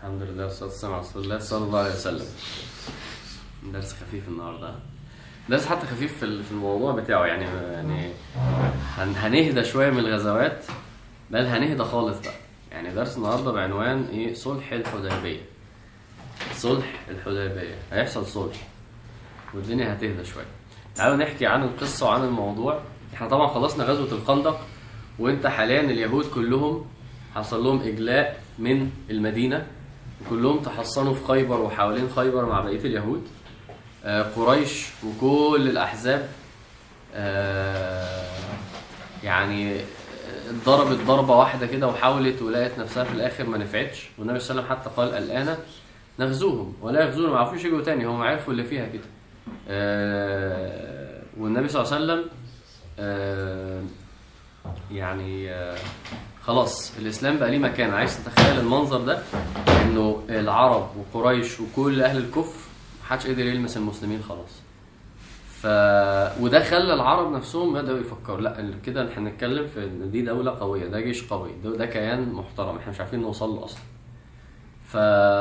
الحمد لله والصلاة والسلام على رسول الله صلى الله عليه وسلم درس خفيف النهارده درس حتى خفيف في ال- في الموضوع بتاعه يعني يعني هن- هنهدى شوية من الغزوات بل هنهدى خالص بقى يعني درس النهارده بعنوان ايه صلح الحديبية صلح الحديبية هيحصل صلح والدنيا هتهدى شوية تعالوا نحكي عن القصة وعن الموضوع احنا طبعا خلصنا غزوة الخندق وانت حاليا اليهود كلهم حصل لهم اجلاء من المدينة وكلهم تحصنوا في خيبر وحوالين خيبر مع بقية اليهود آه، قريش وكل الأحزاب آه، يعني ضربت ضربة واحدة كده وحاولت ولقت نفسها في الآخر ما نفعتش والنبي صلى الله عليه وسلم حتى قال الآن نغزوهم ولا يغزونا ما عرفوش يجوا تاني هم عرفوا اللي فيها كده آه، والنبي صلى الله عليه وسلم آه، يعني آه، خلاص الاسلام بقى ليه مكان عايز تتخيل المنظر ده انه العرب وقريش وكل اهل الكفر محدش قدر يلمس المسلمين خلاص ف وده خلى العرب نفسهم بداوا يفكروا لا كده احنا بنتكلم في ان دي دوله قويه ده جيش قوي ده, ده كيان محترم احنا مش عارفين نوصل له اصلا ف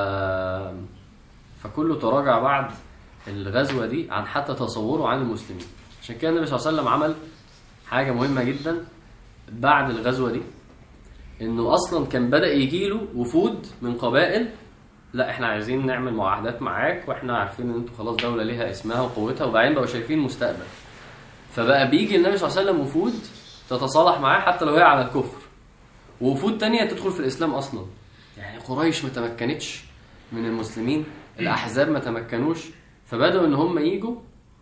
فكله تراجع بعد الغزوه دي عن حتى تصوره عن المسلمين عشان كده النبي صلى الله عليه وسلم عمل حاجه مهمه جدا بعد الغزوه دي انه اصلا كان بدا يجيله وفود من قبائل لا احنا عايزين نعمل معاهدات معاك واحنا عارفين ان انتوا خلاص دوله ليها اسمها وقوتها وبعدين بقوا شايفين مستقبل فبقى بيجي النبي صلى الله عليه وسلم وفود تتصالح معاه حتى لو هي على الكفر ووفود تانية تدخل في الاسلام اصلا يعني قريش ما تمكنتش من المسلمين الاحزاب ما تمكنوش فبداوا ان هم يجوا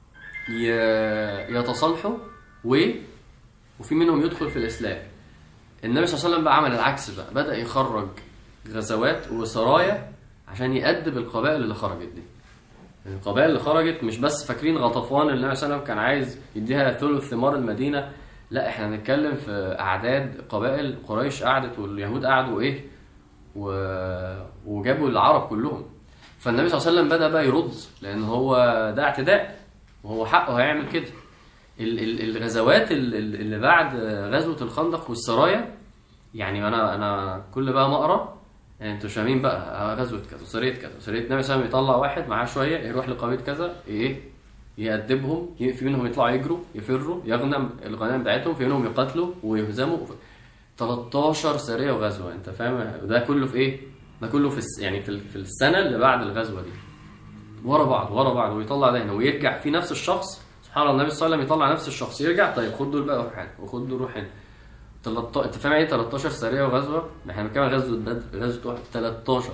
ي- يتصالحوا و وفي منهم يدخل في الاسلام النبي صلى الله عليه وسلم بقى عمل العكس بقى بدا يخرج غزوات وسرايا عشان يأدب القبائل اللي خرجت دي القبائل اللي خرجت مش بس فاكرين غطفان اللي النبي صلى الله عليه وسلم كان عايز يديها ثلث ثمار المدينه لا احنا هنتكلم في اعداد قبائل قريش قعدت واليهود قعدوا ايه و... وجابوا العرب كلهم فالنبي صلى الله عليه وسلم بدا بقى يرد لان هو ده اعتداء وهو حقه هيعمل كده ال- ال- الغزوات ال- ال- اللي بعد غزوه الخندق والسرايا يعني انا انا كل بقى ما اقرا يعني انتوا مش فاهمين بقى غزوه كذا سريه كذا سريه النبي صلى الله عليه وسلم يطلع واحد معاه شويه يروح لقبيله كذا ايه يأدبهم ي- في منهم يطلعوا يجروا يفروا يغنم الغنائم بتاعتهم في منهم يقاتلوا ويهزموا 13 سريه وغزوه انت فاهم وده كله في ايه؟ ده كله في الس- يعني في ال- في السنه اللي بعد الغزوه دي ورا بعض ورا بعض ويطلع ده هنا ويرجع في نفس الشخص سبحان الله النبي صلى الله عليه وسلم يطلع نفس الشخص يرجع طيب خد دول بقى روح هنا وخد دول روح هنا 13 انت فاهم ايه 13 سريه وغزوه؟ احنا بنتكلم عن غزوه بدر غزوه واحد 13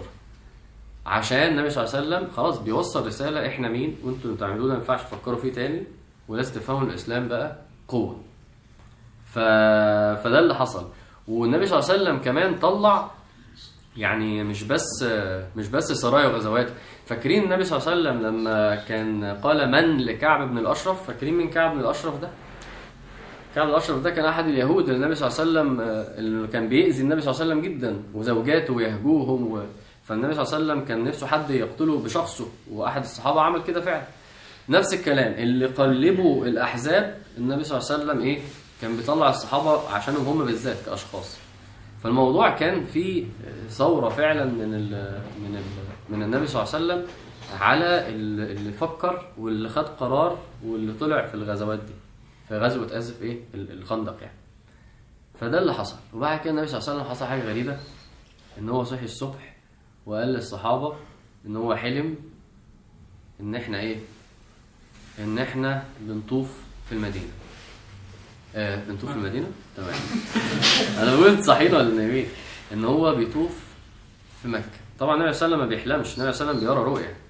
عشان النبي صلى الله عليه وسلم خلاص بيوصل رساله احنا مين وانتوا اللي بتعملوه ده ما ينفعش تفكروا فيه تاني ولازم تفهموا الاسلام بقى قوه ف... فده اللي حصل والنبي صلى الله عليه وسلم كمان طلع يعني مش بس مش بس سرايا وغزوات فاكرين النبي صلى الله عليه وسلم لما كان قال من لكعب بن الاشرف فاكرين مين كعب بن الاشرف ده كعب الاشرف ده كان احد اليهود اللي النبي صلى الله عليه وسلم آه، اللي كان بيأذي النبي صلى الله عليه وسلم جدا وزوجاته ويهجوهم و... فالنبي صلى الله عليه وسلم كان نفسه حد يقتله بشخصه واحد الصحابه عمل كده فعلا نفس الكلام اللي قلبوا الاحزاب النبي صلى الله عليه وسلم ايه كان بيطلع الصحابه عشانهم هم بالذات كاشخاص فالموضوع كان فيه ثوره فعلا من ال من ال من النبي صلى الله عليه وسلم على ال- اللي فكر واللي خد قرار واللي طلع في الغزوات دي في غزوه اسف ايه ال- الخندق يعني فده اللي حصل وبعد كده النبي صلى الله عليه وسلم حصل حاجه غريبه ان هو صحي الصبح وقال للصحابه ان هو حلم ان احنا ايه ان احنا بنطوف في المدينه آه بنطوف في المدينه تمام انا بقول صحيح ولا نايمين ان هو بيطوف في مكه طبعا النبي صلى الله عليه وسلم ما بيحلمش النبي صلى الله عليه وسلم بيرى رؤيه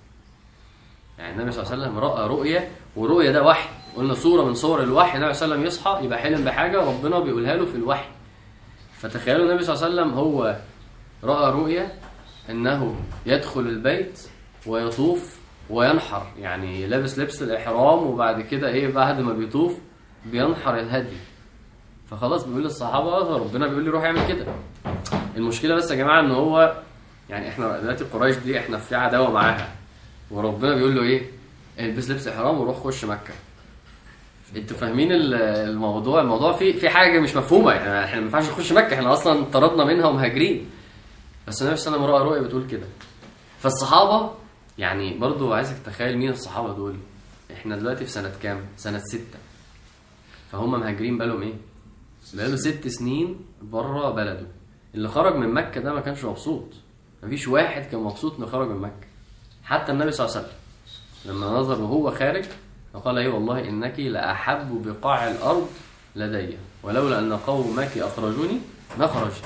يعني النبي صلى الله عليه وسلم راى رؤيه والرؤيه ده وحي قلنا صوره من صور الوحي النبي صلى الله عليه وسلم يصحى يبقى حلم بحاجه وربنا بيقولها له في الوحي فتخيلوا النبي صلى الله عليه وسلم هو راى رؤيه انه يدخل البيت ويطوف وينحر يعني لابس لبس الاحرام وبعد كده ايه بعد ما بيطوف بينحر الهدي فخلاص بيقول للصحابه آه، ربنا بيقول لي روح اعمل كده المشكله بس يا جماعه ان هو يعني احنا دلوقتي قريش دي احنا في عداوه معاها وربنا بيقول له ايه البس لبس احرام وروح خش مكه انتوا فاهمين ال- الموضوع الموضوع فيه في حاجه مش مفهومه يعني احنا ما ينفعش نخش مكه احنا اصلا طردنا منها ومهاجرين بس النبي صلى الله عليه وسلم راى رؤيه بتقول كده فالصحابه يعني برضو عايزك تتخيل مين الصحابه دول احنا دلوقتي في سنه كام سنه ستة فهم مهاجرين بقالهم ايه بقاله ست سنين بره بلده اللي خرج من مكه ده ما كانش مبسوط مفيش واحد كان مبسوط انه خرج من مكه حتى النبي صلى الله عليه وسلم لما نظر وهو خارج فقال ايه والله انك لاحب بقاع الارض لدي ولولا ان قومك اخرجوني ما خرجت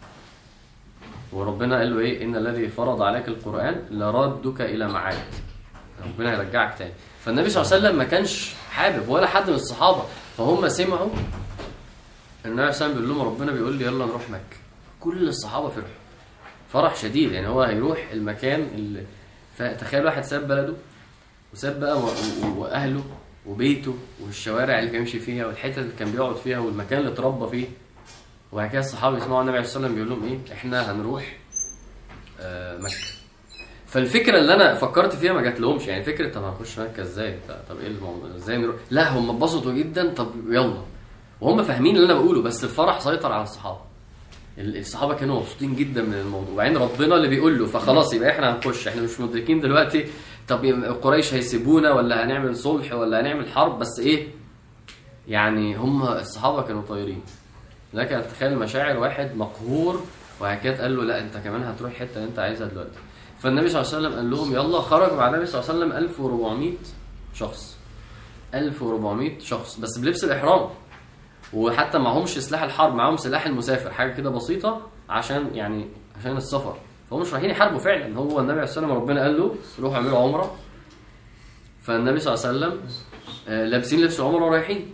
وربنا قال له ايه ان الذي فرض عليك القران لردك الى معاد ربنا هيرجعك تاني فالنبي صلى الله عليه وسلم ما كانش حابب ولا حد من الصحابه فهم سمعوا النبي صلى الله عليه وسلم بيقول لهم ربنا بيقول لي يلا نروح مكه كل الصحابه فرحوا فرح شديد يعني هو هيروح المكان اللي فتخيل واحد ساب بلده وساب بقى و- و- واهله وبيته والشوارع اللي كان يمشي فيها والحتت اللي كان بيقعد فيها والمكان اللي اتربى فيه وبعد كده الصحابه يسمعوا النبي عليه الصلاه والسلام بيقول لهم ايه احنا هنروح آه، مكه فالفكره اللي انا فكرت فيها ما جات لهمش يعني فكره طب هنخش مكه ازاي طب- طب ايه الموضوع ازاي نروح لا هم اتبسطوا جدا طب يلا وهم فاهمين اللي انا بقوله بس الفرح سيطر على الصحابه ال- الصحابه كانوا مبسوطين جدا من الموضوع وبعدين ربنا اللي بيقول له فخلاص يبقى احنا هنخش احنا مش مدركين دلوقتي طب يبقى قريش هيسيبونا ولا هنعمل صلح ولا هنعمل حرب بس ايه يعني هم الصحابه كانوا طايرين لكن تخيل مشاعر واحد مقهور وبعد كده قال له لا انت كمان هتروح الحته اللي انت عايزها دلوقتي فالنبي صلى الله عليه وسلم قال لهم يلا خرج مع النبي صلى الله عليه وسلم 1400 شخص 1400 شخص بس بلبس الاحرام وحتى معهمش سلاح الحرب معاهم سلاح المسافر حاجه كده بسيطه عشان يعني عشان السفر فهم مش رايحين يحاربوا فعلا هو النبي عليه الصلاه والسلام ربنا قال له روحوا اعملوا عمره فالنبي صلى الله عليه وسلم آه، لابسين لبس العمره ورايحين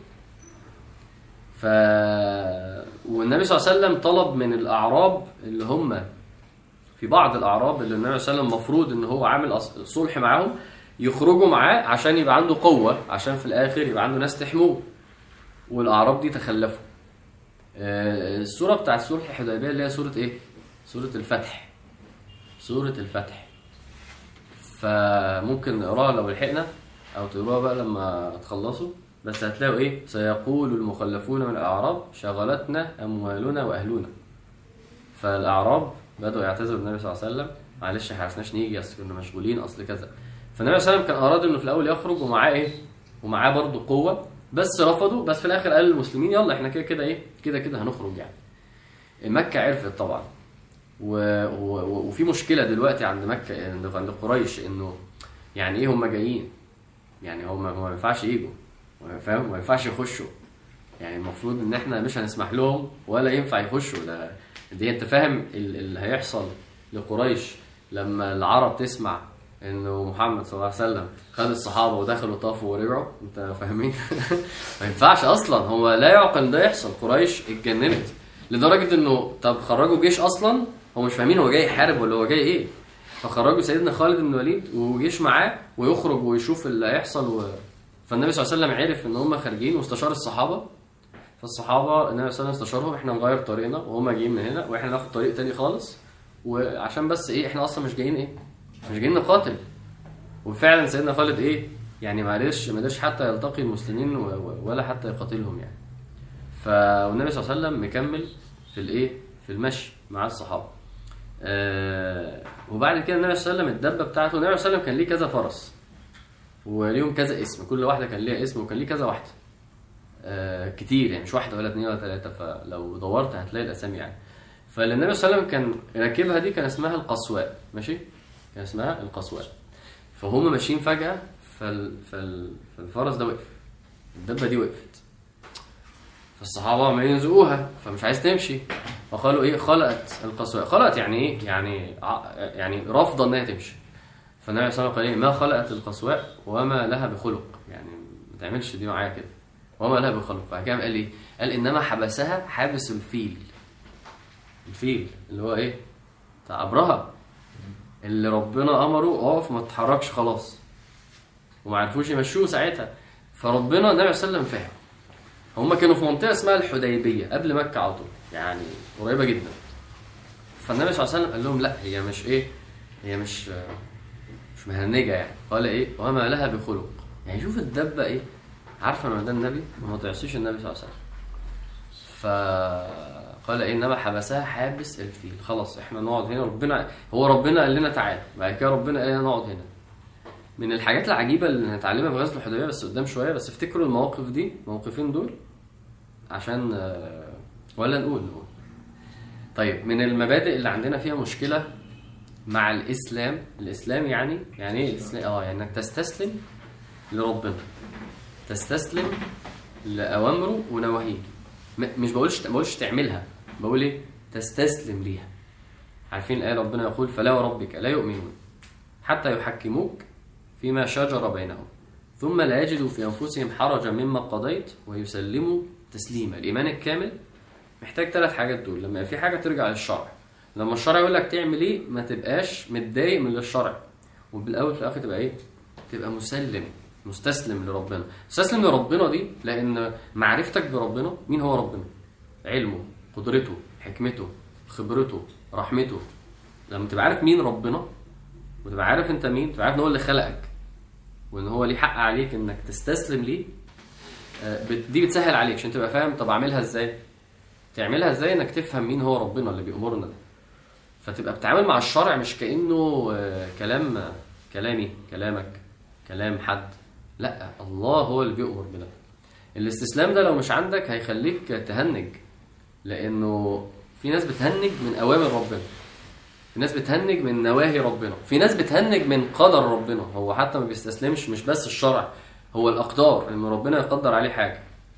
ف والنبي صلى الله عليه وسلم طلب من الاعراب اللي هم في بعض الاعراب اللي النبي صلى الله عليه وسلم المفروض ان هو عامل أص- صلح معاهم يخرجوا معاه عشان يبقى عنده قوه عشان في الاخر يبقى عنده ناس تحموه والاعراب دي تخلفوا آه، السوره بتاعت سوره الحديبيه اللي هي سوره ايه سوره الفتح سوره الفتح فممكن نقراها لو لحقنا او تقروها بقى لما تخلصوا بس هتلاقوا ايه سيقول المخلفون من الاعراب شغلتنا اموالنا واهلنا فالاعراب بداوا يعتذروا للنبي صلى الله عليه وسلم معلش احنا عرفناش نيجي اصل كنا مشغولين اصل كذا فالنبي صلى الله عليه وسلم كان اراد انه في الاول يخرج ومعاه ايه ومعاه برضه قوه بس رفضوا بس في الاخر قال للمسلمين يلا احنا كده كده ايه كده كده هنخرج يعني مكه عرفت طبعا و... و... وفي مشكله دلوقتي عند مكه عند عند قريش انه يعني ايه هم جايين يعني هم هم ما ينفعش يجوا فاهم ما ينفعش يخشوا يعني المفروض ان احنا مش هنسمح لهم ولا ينفع يخشوا ده دي انت فاهم ال- اللي هيحصل لقريش لما العرب تسمع انه محمد صلى الله عليه وسلم خد الصحابه ودخلوا طافوا ورجعوا انت فاهمين ما ينفعش اصلا هو لا يعقل إن ده يحصل قريش اتجننت لدرجه انه طب خرجوا جيش اصلا هو مش فاهمين هو جاي يحارب ولا هو جاي ايه فخرجوا سيدنا خالد بن الوليد وجيش معاه ويخرج ويشوف اللي هيحصل و... فالنبي صلى الله عليه وسلم عرف ان هم خارجين واستشار الصحابه فالصحابه النبي صلى الله عليه وسلم استشارهم احنا نغير طريقنا وهم جايين من هنا واحنا ناخد طريق تاني خالص وعشان بس ايه احنا اصلا مش جايين ايه مش جايين نقاتل وفعلا سيدنا خالد ايه يعني ما قدرش ما قدرش حتى يلتقي المسلمين و- و- ولا حتى يقاتلهم يعني فالنبي صلى الله عليه وسلم مكمل في الايه في المشي مع الصحابه آه وبعد كده النبي صلى الله عليه وسلم الدبه بتاعته النبي صلى الله عليه وسلم كان ليه كذا فرس وليهم كذا اسم كل واحده كان ليها اسم وكان ليه كذا واحده آه كتير يعني مش واحده ولا اثنين ولا ثلاثه فلو دورت هتلاقي الاسامي يعني فاللي النبي صلى الله عليه وسلم كان راكبها دي كان اسمها القصواء ماشي كان اسمها القصواء فهم ماشيين فجاه فال... فال... فالفرس ده وقف الدبه دي وقفت فالصحابه عمالين يزقوها فمش عايز تمشي فقالوا ايه خلقت القصواء خلقت يعني ايه يعني ع- يعني رافضه انها تمشي فالنبي صلى الله عليه وسلم قال ايه ما خلقت القصواء وما لها بخلق يعني ما تعملش دي معايا كده وما لها بخلق بعد كده قال ايه قال انما حبسها حابس الفيل الفيل اللي هو ايه بتاع ابرهه اللي ربنا امره اقف ما تتحركش خلاص وما عرفوش يمشوه ساعتها فربنا النبي صلى الله عليه وسلم فهم هم كانوا في منطقه اسمها الحديبيه قبل مكه على طول يعني قريبه جدا فالنبي صلى الله عليه وسلم قال لهم لا هي مش ايه هي مش مش مهنجه يعني قال ايه وما لها بخلق يعني شوف الدبه ايه عارفه ان ده النبي وما تعصيش النبي صلى الله عليه وسلم فقال انما حبسها حابس الفيل خلاص احنا نقعد هنا ربنا هو ربنا قال لنا تعالى بعد كده ربنا قال لنا نقعد هنا من الحاجات العجيبه اللي هنتعلمها في غزوه الحديبيه بس قدام شويه بس افتكروا المواقف دي الموقفين دول عشان آه، ولا نقول نقول طيب من المبادئ اللي عندنا فيها مشكله مع الاسلام الاسلام يعني يعني ايه الاسلام اه يعني انك تستسلم لربنا تستسلم لاوامره ونواهيه م- مش بقولش ما بقولش تعملها بقول ايه تستسلم ليها عارفين الايه ربنا يقول فلا وربك لا يؤمنون حتى يحكموك فيما شجر بينهم ثم لا يجدوا في انفسهم حرجا مما قضيت ويسلموا تسليما الايمان الكامل محتاج ثلاث حاجات دول لما في حاجه ترجع للشرع لما الشرع يقول لك تعمل ايه ما تبقاش متضايق من الشرع وبالاول في الاخر تبقى ايه تبقى مسلم مستسلم لربنا مستسلم لربنا دي لان معرفتك بربنا مين هو ربنا علمه قدرته حكمته خبرته رحمته لما تبقى عارف مين ربنا وتبقى عارف انت مين تبقى عارف ان هو اللي خلقك وان هو ليه حق عليك انك تستسلم ليه آه، بت- دي بتسهل عليك عشان تبقى فاهم طب اعملها ازاي تعملها ازاي انك تفهم مين هو ربنا اللي بيأمرنا ده فتبقى بتتعامل مع الشرع مش كأنه آه، كلام آه، كلامي كلامك كلام حد لا الله هو اللي بيأمر بده الاستسلام ده لو مش عندك هيخليك تهنج لانه في ناس بتهنج من اوامر ربنا في ناس بتهنج من نواهي ربنا في ناس بتهنج من قدر ربنا هو حتى ما بيستسلمش مش بس الشرع هو الاقدار ان ربنا يقدر عليه حاجه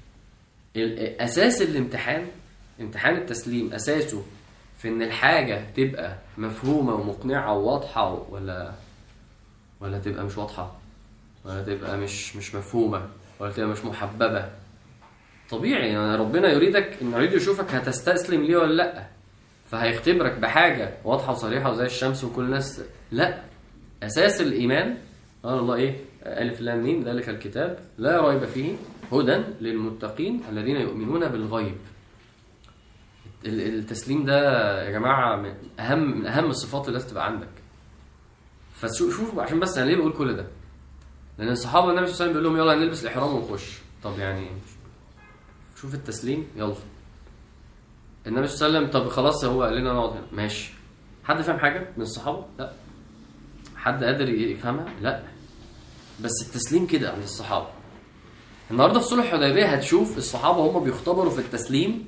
ال- اساس الامتحان امتحان التسليم اساسه في ان الحاجه تبقى مفهومه ومقنعه وواضحه ولا ولا تبقى مش واضحه ولا تبقى مش مش مفهومه ولا تبقى مش محببه طبيعي يعني ربنا يريدك انه يريد يشوفك هتستسلم ليه ولا لا فهيختبرك بحاجه واضحه وصريحه وزي الشمس وكل الناس لا اساس الايمان قال الله ايه الف لام ميم ذلك الكتاب لا ريب فيه هدى للمتقين الذين يؤمنون بالغيب ال- التسليم ده يا جماعه من اهم من اهم الصفات اللي لازم تبقى عندك فشوف عشان بس انا ليه بقول كل ده لان الصحابه النبي صلى الله عليه وسلم بيقول لهم يلا نلبس الاحرام ونخش طب يعني شوف التسليم يلا النبي صلى الله عليه وسلم طب خلاص هو قال لنا نقعد هنا ماشي حد فاهم حاجه من الصحابه لا حد قادر يفهمها لا بس التسليم كده عند الصحابه النهارده في صلح الحديبيه هتشوف الصحابه هم بيختبروا في التسليم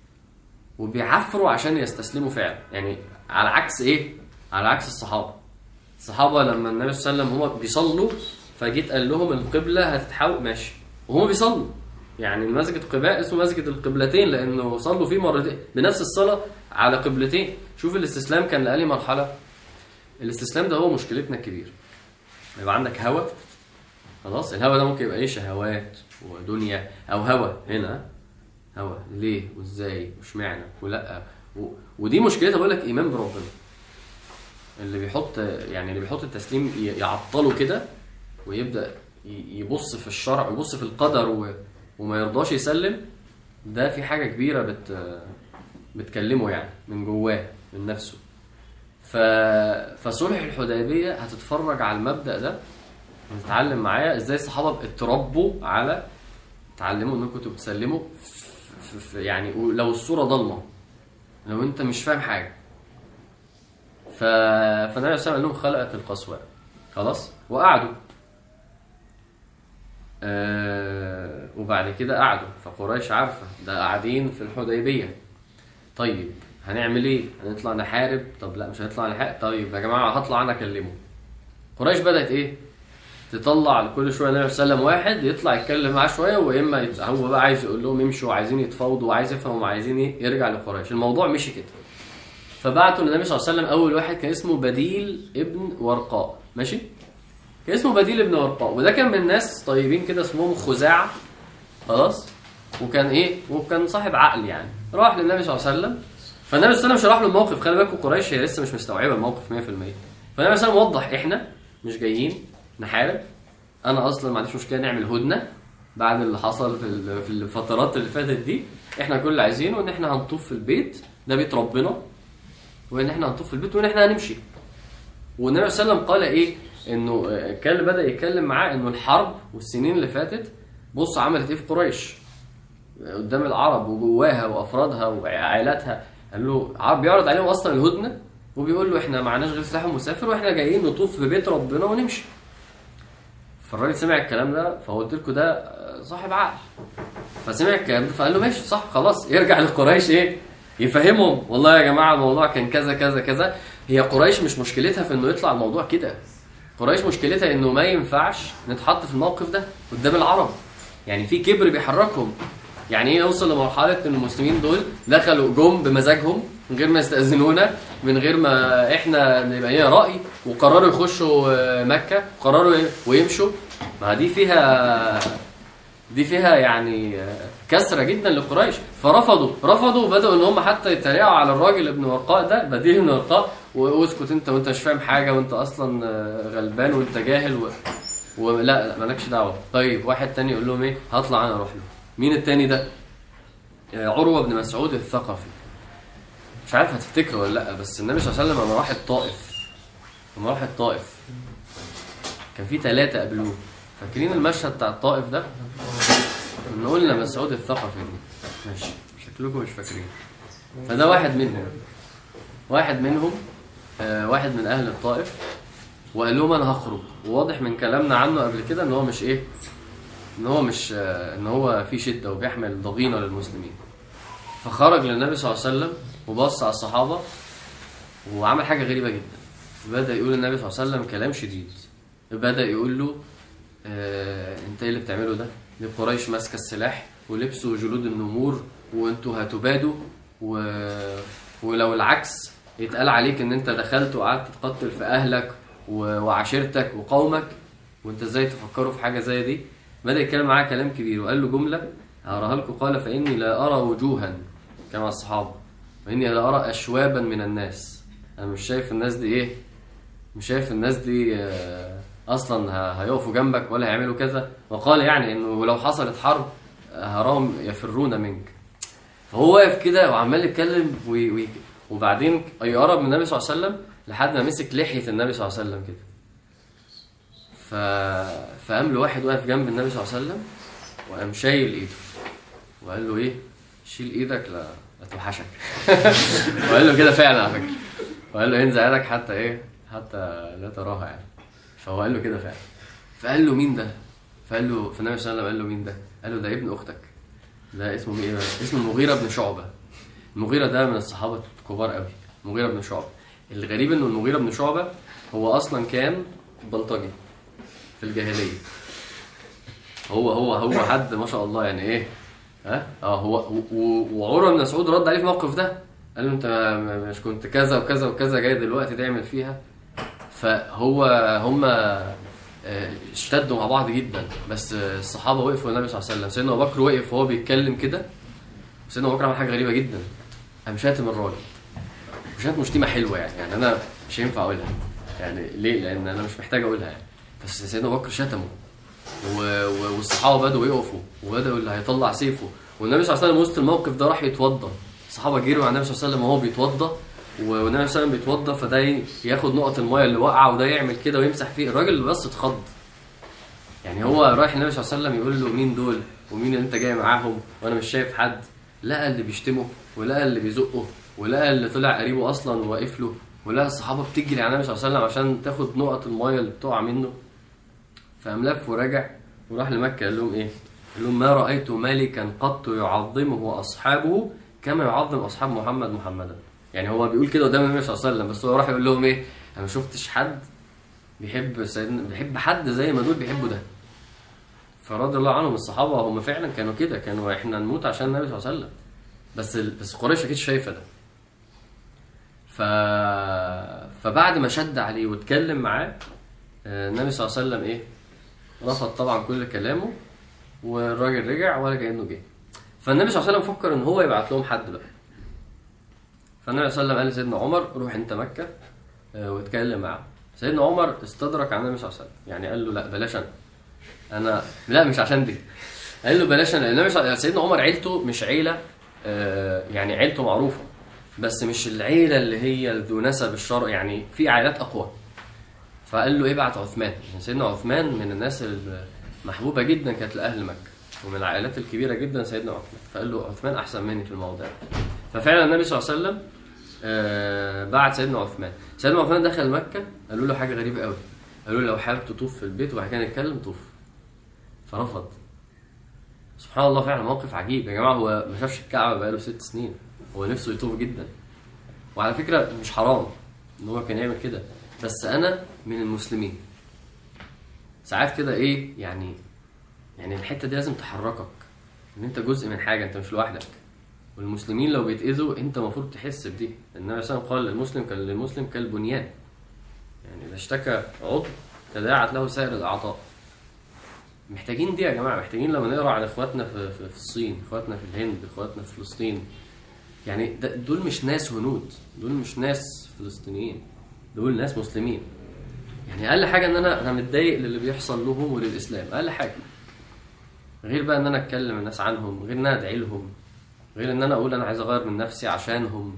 وبيعفروا عشان يستسلموا فعلا يعني على عكس ايه على عكس الصحابه الصحابه لما النبي صلى الله عليه وسلم هم بيصلوا فجيت قال لهم القبله هتتحول ماشي وهم بيصلوا يعني مسجد قباء اسمه مسجد القبلتين لانه صلوا فيه مرتين بنفس الصلاه على قبلتين شوف الاستسلام كان لأي مرحله الاستسلام ده هو مشكلتنا الكبيره يبقى عندك هوى خلاص الهوى ده ممكن يبقى ايه شهوات ودنيا او هوى هنا هوى ليه وازاي واشمعنى ولا و... ودي مشكلتها بقول لك ايمان بربنا اللي بيحط يعني اللي بيحط التسليم ي- يعطله كده ويبدا ي- يبص في الشرع ويبص في القدر و... وما يرضاش يسلم ده في حاجه كبيره بت بتكلمه يعني من جواه من نفسه ف... فصلح الحديبيه هتتفرج على المبدا ده وتتعلم معايا ازاي الصحابه اتربوا على اتعلموا انكم كنتوا بتسلموا في... في... يعني لو الصوره ضلمه لو انت مش فاهم حاجه ف... فالنبي صلى الله عليه وسلم قال لهم خلقت القسوه خلاص وقعدوا آه وبعد كده قعدوا فقريش عارفه ده قاعدين في الحديبيه طيب هنعمل ايه هنطلع نحارب طب لا مش هنطلع نحارب طيب يا جماعه هطلع انا اكلمه قريش بدات ايه تطلع كل شويه النبي صلى الله عليه وسلم واحد يطلع يتكلم معاه شويه واما يت... هو بقى عايز يقول لهم امشوا عايزين يتفاوضوا وعايز يفهم وعايزين ايه يرجع لقريش الموضوع مشي كده فبعتوا للنبي صلى الله عليه وسلم اول واحد كان اسمه بديل ابن ورقاء ماشي كان اسمه بديل ابن ورقاء وده كان من ناس طيبين كده اسمهم خزاعه خلاص وكان ايه وكان صاحب عقل يعني راح للنبي صلى الله عليه وسلم فالنبي صلى الله عليه وسلم شرح له الموقف خلي بالكم قريش هي لسه مش مستوعبه الموقف 100% فالنبي صلى الله عليه وسلم وضح احنا مش جايين نحارب انا اصلا ما عنديش مشكله نعمل هدنه بعد اللي حصل في ال- في الفترات اللي فاتت دي احنا كل اللي عايزينه ان احنا هنطوف في البيت ده بيت ربنا وان احنا هنطوف في البيت وان احنا هنمشي والنبي صلى الله عليه وسلم قال ايه انه آه، كان اللي بدا يتكلم معاه انه الحرب والسنين اللي فاتت بص عملت ايه في قريش قدام العرب وجواها وافرادها وعائلاتها قال له عرب بيعرض عليهم اصلا الهدنه وبيقول له احنا معناش غير سلاح ومسافر واحنا جايين نطوف في بيت ربنا ونمشي فالراجل سمع الكلام ده فقلت لكم ده صاحب عقل فسمع الكلام ده فقال له ماشي صح خلاص يرجع لقريش ايه يفهمهم والله يا جماعه الموضوع كان كذا كذا كذا هي قريش مش مشكلتها في انه يطلع الموضوع كده قريش مشكلتها انه ما ينفعش نتحط في الموقف ده قدام العرب يعني في كبر بيحركهم يعني ايه نوصل لمرحله ان المسلمين دول دخلوا جم بمزاجهم من غير ما يستاذنونا من غير ما احنا نبقى لنا راي وقرروا يخشوا آه، مكه وقرروا ي- ويمشوا ما دي فيها دي فيها يعني آه، كسره جدا لقريش فرفضوا رفضوا وبداوا ان هم حتى يتريقوا على الراجل ابن ورقاء ده بديل ابن ورقاء واسكت انت وانت مش فاهم حاجه وانت اصلا آه، غلبان وانت جاهل و... ولا لا مالكش دعوه طيب واحد تاني يقول لهم ايه هطلع انا اروح له مين التاني ده آه، عروه بن مسعود الثقفي مش عارف هتفتكره ولا لا بس النبي صلى الله عليه وسلم لما راح الطائف لما راح الطائف كان في ثلاثة قابلوه فاكرين المشهد بتاع الطائف ده؟ ان قلنا مسعود الثقفي ماشي شكلكم مش فاكرين فده واحد منهم واحد منهم آه واحد من اهل الطائف وقال لهم انا هخرج وواضح من كلامنا عنه قبل كده ان هو مش ايه ان هو مش آه ان هو في شده وبيحمل ضغينه للمسلمين فخرج للنبي صلى الله عليه وسلم وبص على الصحابه وعمل حاجه غريبه جدا بدا يقول للنبي صلى الله عليه وسلم كلام شديد بدا يقول له آه انت ايه اللي بتعمله ده دي قريش ماسكه السلاح ولبسوا جلود النمور وانتوا هتبادوا و... ولو العكس يتقال عليك ان انت دخلت وقعدت تقتل في اهلك و... وعشيرتك وقومك وانت ازاي تفكروا في حاجه زي دي بدا يتكلم معاه كلام كبير وقال له جمله هقراها لكم قال فاني لا ارى وجوها كما الصحابه واني لا ارى اشوابا من الناس انا مش شايف الناس دي ايه مش شايف الناس دي آه، اصلا ه- هيقفوا جنبك ولا هيعملوا كذا وقال يعني انه لو حصلت حرب آه، هراهم يفرون منك فهو واقف كده وعمال يتكلم وي وي وبعدين يقرب من النبي صلى الله عليه وسلم لحد ما مسك لحيه النبي صلى الله عليه وسلم كده ف... فقام له واحد واقف جنب النبي صلى الله عليه وسلم وقام شايل ايده وقال له ايه شيل ايدك لا لا توحشك وقال له كده فعلا على فكره وقال له انزع يدك حتى ايه حتى لا تراها يعني فهو قال له كده فعلا فقال له مين ده فقال له فالنبي صلى الله عليه وسلم قال له مين ده قال له ده ابن اختك ده اسمه ايه بقى؟ اسمه المغيرة بن شعبة المغيرة ده من الصحابة الكبار قوي المغيرة بن شعبة الغريب انه المغيرة بن شعبة هو اصلا كان بلطجي في الجاهلية هو هو هو حد ما شاء الله يعني ايه ها اه هو و- و- وعروة بن مسعود رد عليه في الموقف ده قال له انت م- مش كنت كذا وكذا وكذا جاي دلوقتي تعمل فيها فهو هم اشتدوا مع بعض جدا بس آه، الصحابه وقفوا للنبي صلى الله عليه وسلم سيدنا ابو بكر وقف وهو بيتكلم كده سيدنا ابو بكر عمل حاجه غريبه جدا قام شاتم الراجل وشاتم شتيمه حلوه يعني يعني انا مش هينفع اقولها يعني ليه لان انا مش محتاج اقولها يعني بس سيدنا ابو بكر شتمه و... و... والصحابه بدأوا يقفوا وبدأوا اللي هيطلع سيفه والنبي صلى الله عليه وسلم وسط الموقف ده راح يتوضى الصحابه جروا على النبي صلى الله عليه وسلم وهو بيتوضى والنبي صلى الله عليه وسلم بيتوضى فده ي- ياخد نقط المايه اللي واقعه وده يعمل كده ويمسح فيه الراجل بس اتخض يعني هو رايح النبي صلى الله عليه وسلم يقول له مين دول ومين اللي انت جاي معاهم وانا مش شايف حد لقى اللي بيشتمه ولقى اللي بيزقه ولقى اللي طلع قريبه اصلا واقف له ولقى الصحابه بتجري على النبي صلى الله عليه وسلم عشان تاخد نقط المايه اللي بتقع منه فقام لف ورجع وراح لمكه قال لهم ايه؟ قال لهم ما رايت ملكا قط يعظمه اصحابه كما يعظم اصحاب محمد محمدا يعني هو بيقول كده قدام النبي صلى الله عليه وسلم بس هو راح يقول لهم ايه؟ انا ما شفتش حد بيحب سيدنا بيحب حد زي ما دول بيحبوا ده فرضي الله عنهم الصحابه هم فعلا كانوا كده كانوا احنا نموت عشان النبي صلى الله عليه وسلم بس ال- بس قريش اكيد شايفه ده ف فبعد ما شد عليه واتكلم معاه آه، النبي صلى الله عليه وسلم ايه رفض طبعا كل كلامه والراجل رجع ولا كانه جه فالنبي صلى الله عليه وسلم فكر ان هو يبعت لهم حد بقى فالنبي صلى الله عليه وسلم قال لسيدنا عمر روح انت مكه آه، واتكلم معاه سيدنا عمر استدرك على النبي صلى الله عليه وسلم يعني قال له لا بلاش انا انا لا مش عشان دي قال له بلاش انا النبي صلى الله عليه وسلم سيدنا عمر عيلته مش عيله آه، يعني عيلته معروفه بس مش العيله اللي هي ذو نسب الشرع يعني في عائلات اقوى فقال له ابعت عثمان يعني سيدنا عثمان من الناس المحبوبه جدا كانت لاهل مكه ومن العائلات الكبيره جدا سيدنا عثمان فقال له عثمان احسن مني في الموضوع ده ففعلا النبي صلى الله عليه وسلم آه، بعت سيدنا عثمان سيدنا عثمان دخل مكه قالوا له حاجه غريبه قوي قالوا له لو حابب تطوف في البيت وبعد كده نتكلم طوف فرفض سبحان الله فعلا موقف عجيب يا جماعه هو ما شافش الكعبه بقاله ست سنين هو نفسه يطوف جدا وعلى فكره مش حرام ان هو كان يعمل كده بس انا من المسلمين ساعات كده ايه يعني يعني الحته دي لازم تحركك ان انت جزء من حاجه انت مش لوحدك والمسلمين لو بيتاذوا انت المفروض تحس بدي النبي صلى الله عليه وسلم قال المسلم كان للمسلم كالبنيان يعني اذا اشتكى عضو تداعت له سائر الاعضاء محتاجين دي يا جماعه محتاجين لما نقرا عن اخواتنا في, في, في الصين اخواتنا في الهند اخواتنا في فلسطين يعني ده- دول مش ناس هنود دول مش ناس فلسطينيين دول ناس مسلمين يعني اقل حاجه ان انا انا متضايق للي بيحصل لهم وللاسلام اقل حاجه غير بقى ان انا اتكلم الناس عنهم غير ان انا ادعي لهم غير ان انا اقول انا عايز اغير من نفسي عشانهم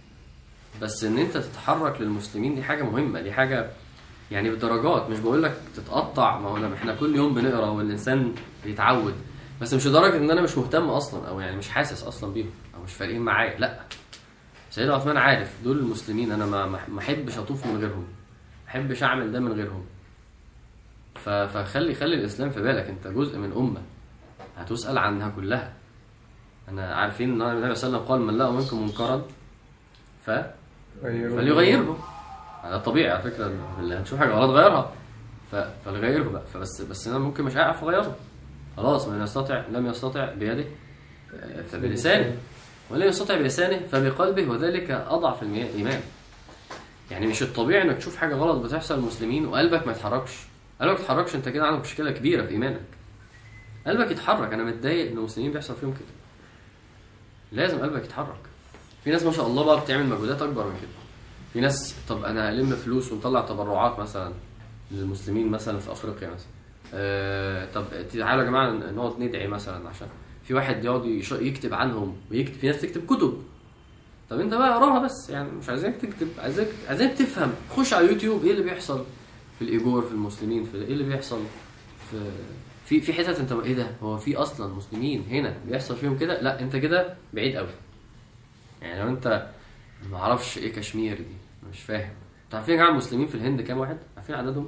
بس ان انت تتحرك للمسلمين دي حاجه مهمه دي حاجه يعني بدرجات مش بقول لك تتقطع ما هو أنا- احنا كل يوم بنقرا والانسان بيتعود بس مش لدرجه ان انا مش مهتم اصلا او يعني مش حاسس اصلا بيهم او مش فارقين معايا لا سيدنا عثمان عارف دول المسلمين انا ما ما ما احبش اطوف من غيرهم ما احبش اعمل ده من غيرهم ف- فخلي خلي الاسلام في بالك انت جزء من امه هتسال عنها كلها انا عارفين ان النبي صلى الله عليه وسلم قال من لقى منكم منكرا ف فليغيره هذا طبيعي على فكره اللي هنشوف حاجه غلط غيرها ف... فليغيره بقى فبس بس انا ممكن مش هعرف اغيره خلاص من يستطع لم يستطع بيده آه، فبلسانه ولم يستطع بلسانه فبقلبه وذلك اضعف المي- الايمان يعني مش الطبيعي انك تشوف حاجه غلط بتحصل للمسلمين وقلبك ما يتحركش قلبك ما يتحركش انت كده عندك مشكله كبيره في ايمانك قلبك يتحرك انا متضايق ان المسلمين بيحصل فيهم كده لازم قلبك يتحرك في ناس ما شاء الله بقى بتعمل مجهودات اكبر من كده في ناس طب انا هلم فلوس ونطلع تبرعات مثلا للمسلمين مثلا في افريقيا مثلا آه طب تعالوا يا جماعه نقعد ندعي مثلا عشان في واحد يقعد يش- يكتب عنهم ويكتب في ناس تكتب كتب طب انت بقى اقراها بس يعني مش عايزينك تكتب عايزك عايزينك تفهم خش على يوتيوب ايه اللي بيحصل في الايجور في المسلمين في ايه اللي بيحصل في في في حتت انت ايه ده هو في اصلا مسلمين هنا بيحصل فيهم كده لا انت كده بعيد قوي يعني لو انت ما اعرفش ايه كشمير دي أنا مش فاهم انتوا عارفين يا جماعه المسلمين في الهند كام واحد عارفين عددهم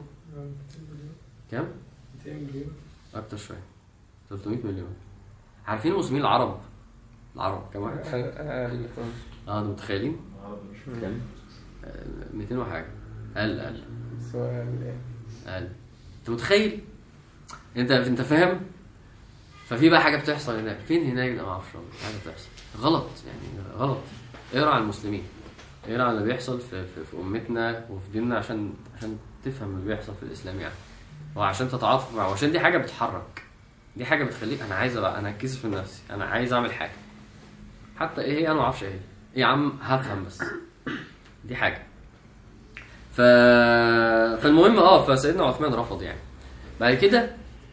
كام 200 مليون اكتر شويه 300 مليون عارفين المسلمين العرب العرب كام واحد أقل اه انتوا متخيلين كام؟ آه، 200 وحاجه اقل اقل سؤال إيه؟ اقل انت متخيل انت انت فاهم ففي بقى حاجه بتحصل هناك فين هناك ده ما اعرفش والله، حاجه بتحصل غلط يعني غلط اقرا عن المسلمين اقرا عن اللي بيحصل في, في, في امتنا وفي ديننا عشان عشان تفهم اللي بيحصل في الاسلام يعني وعشان تتعاطف معه وعشان دي حاجه بتحرك دي حاجه بتخليك انا عايز ابقى انا هتكسف من نفسي انا عايز اعمل حاجه حتى ايه هي انا ما اعرفش ايه هي. ايه يا عم هفهم بس دي حاجه ف... فالمهم اه فسيدنا عثمان رفض يعني بعد كده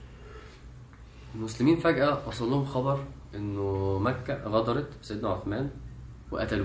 المسلمين فجأة وصل لهم خبر انه مكة غدرت بسيدنا عثمان وقتلوه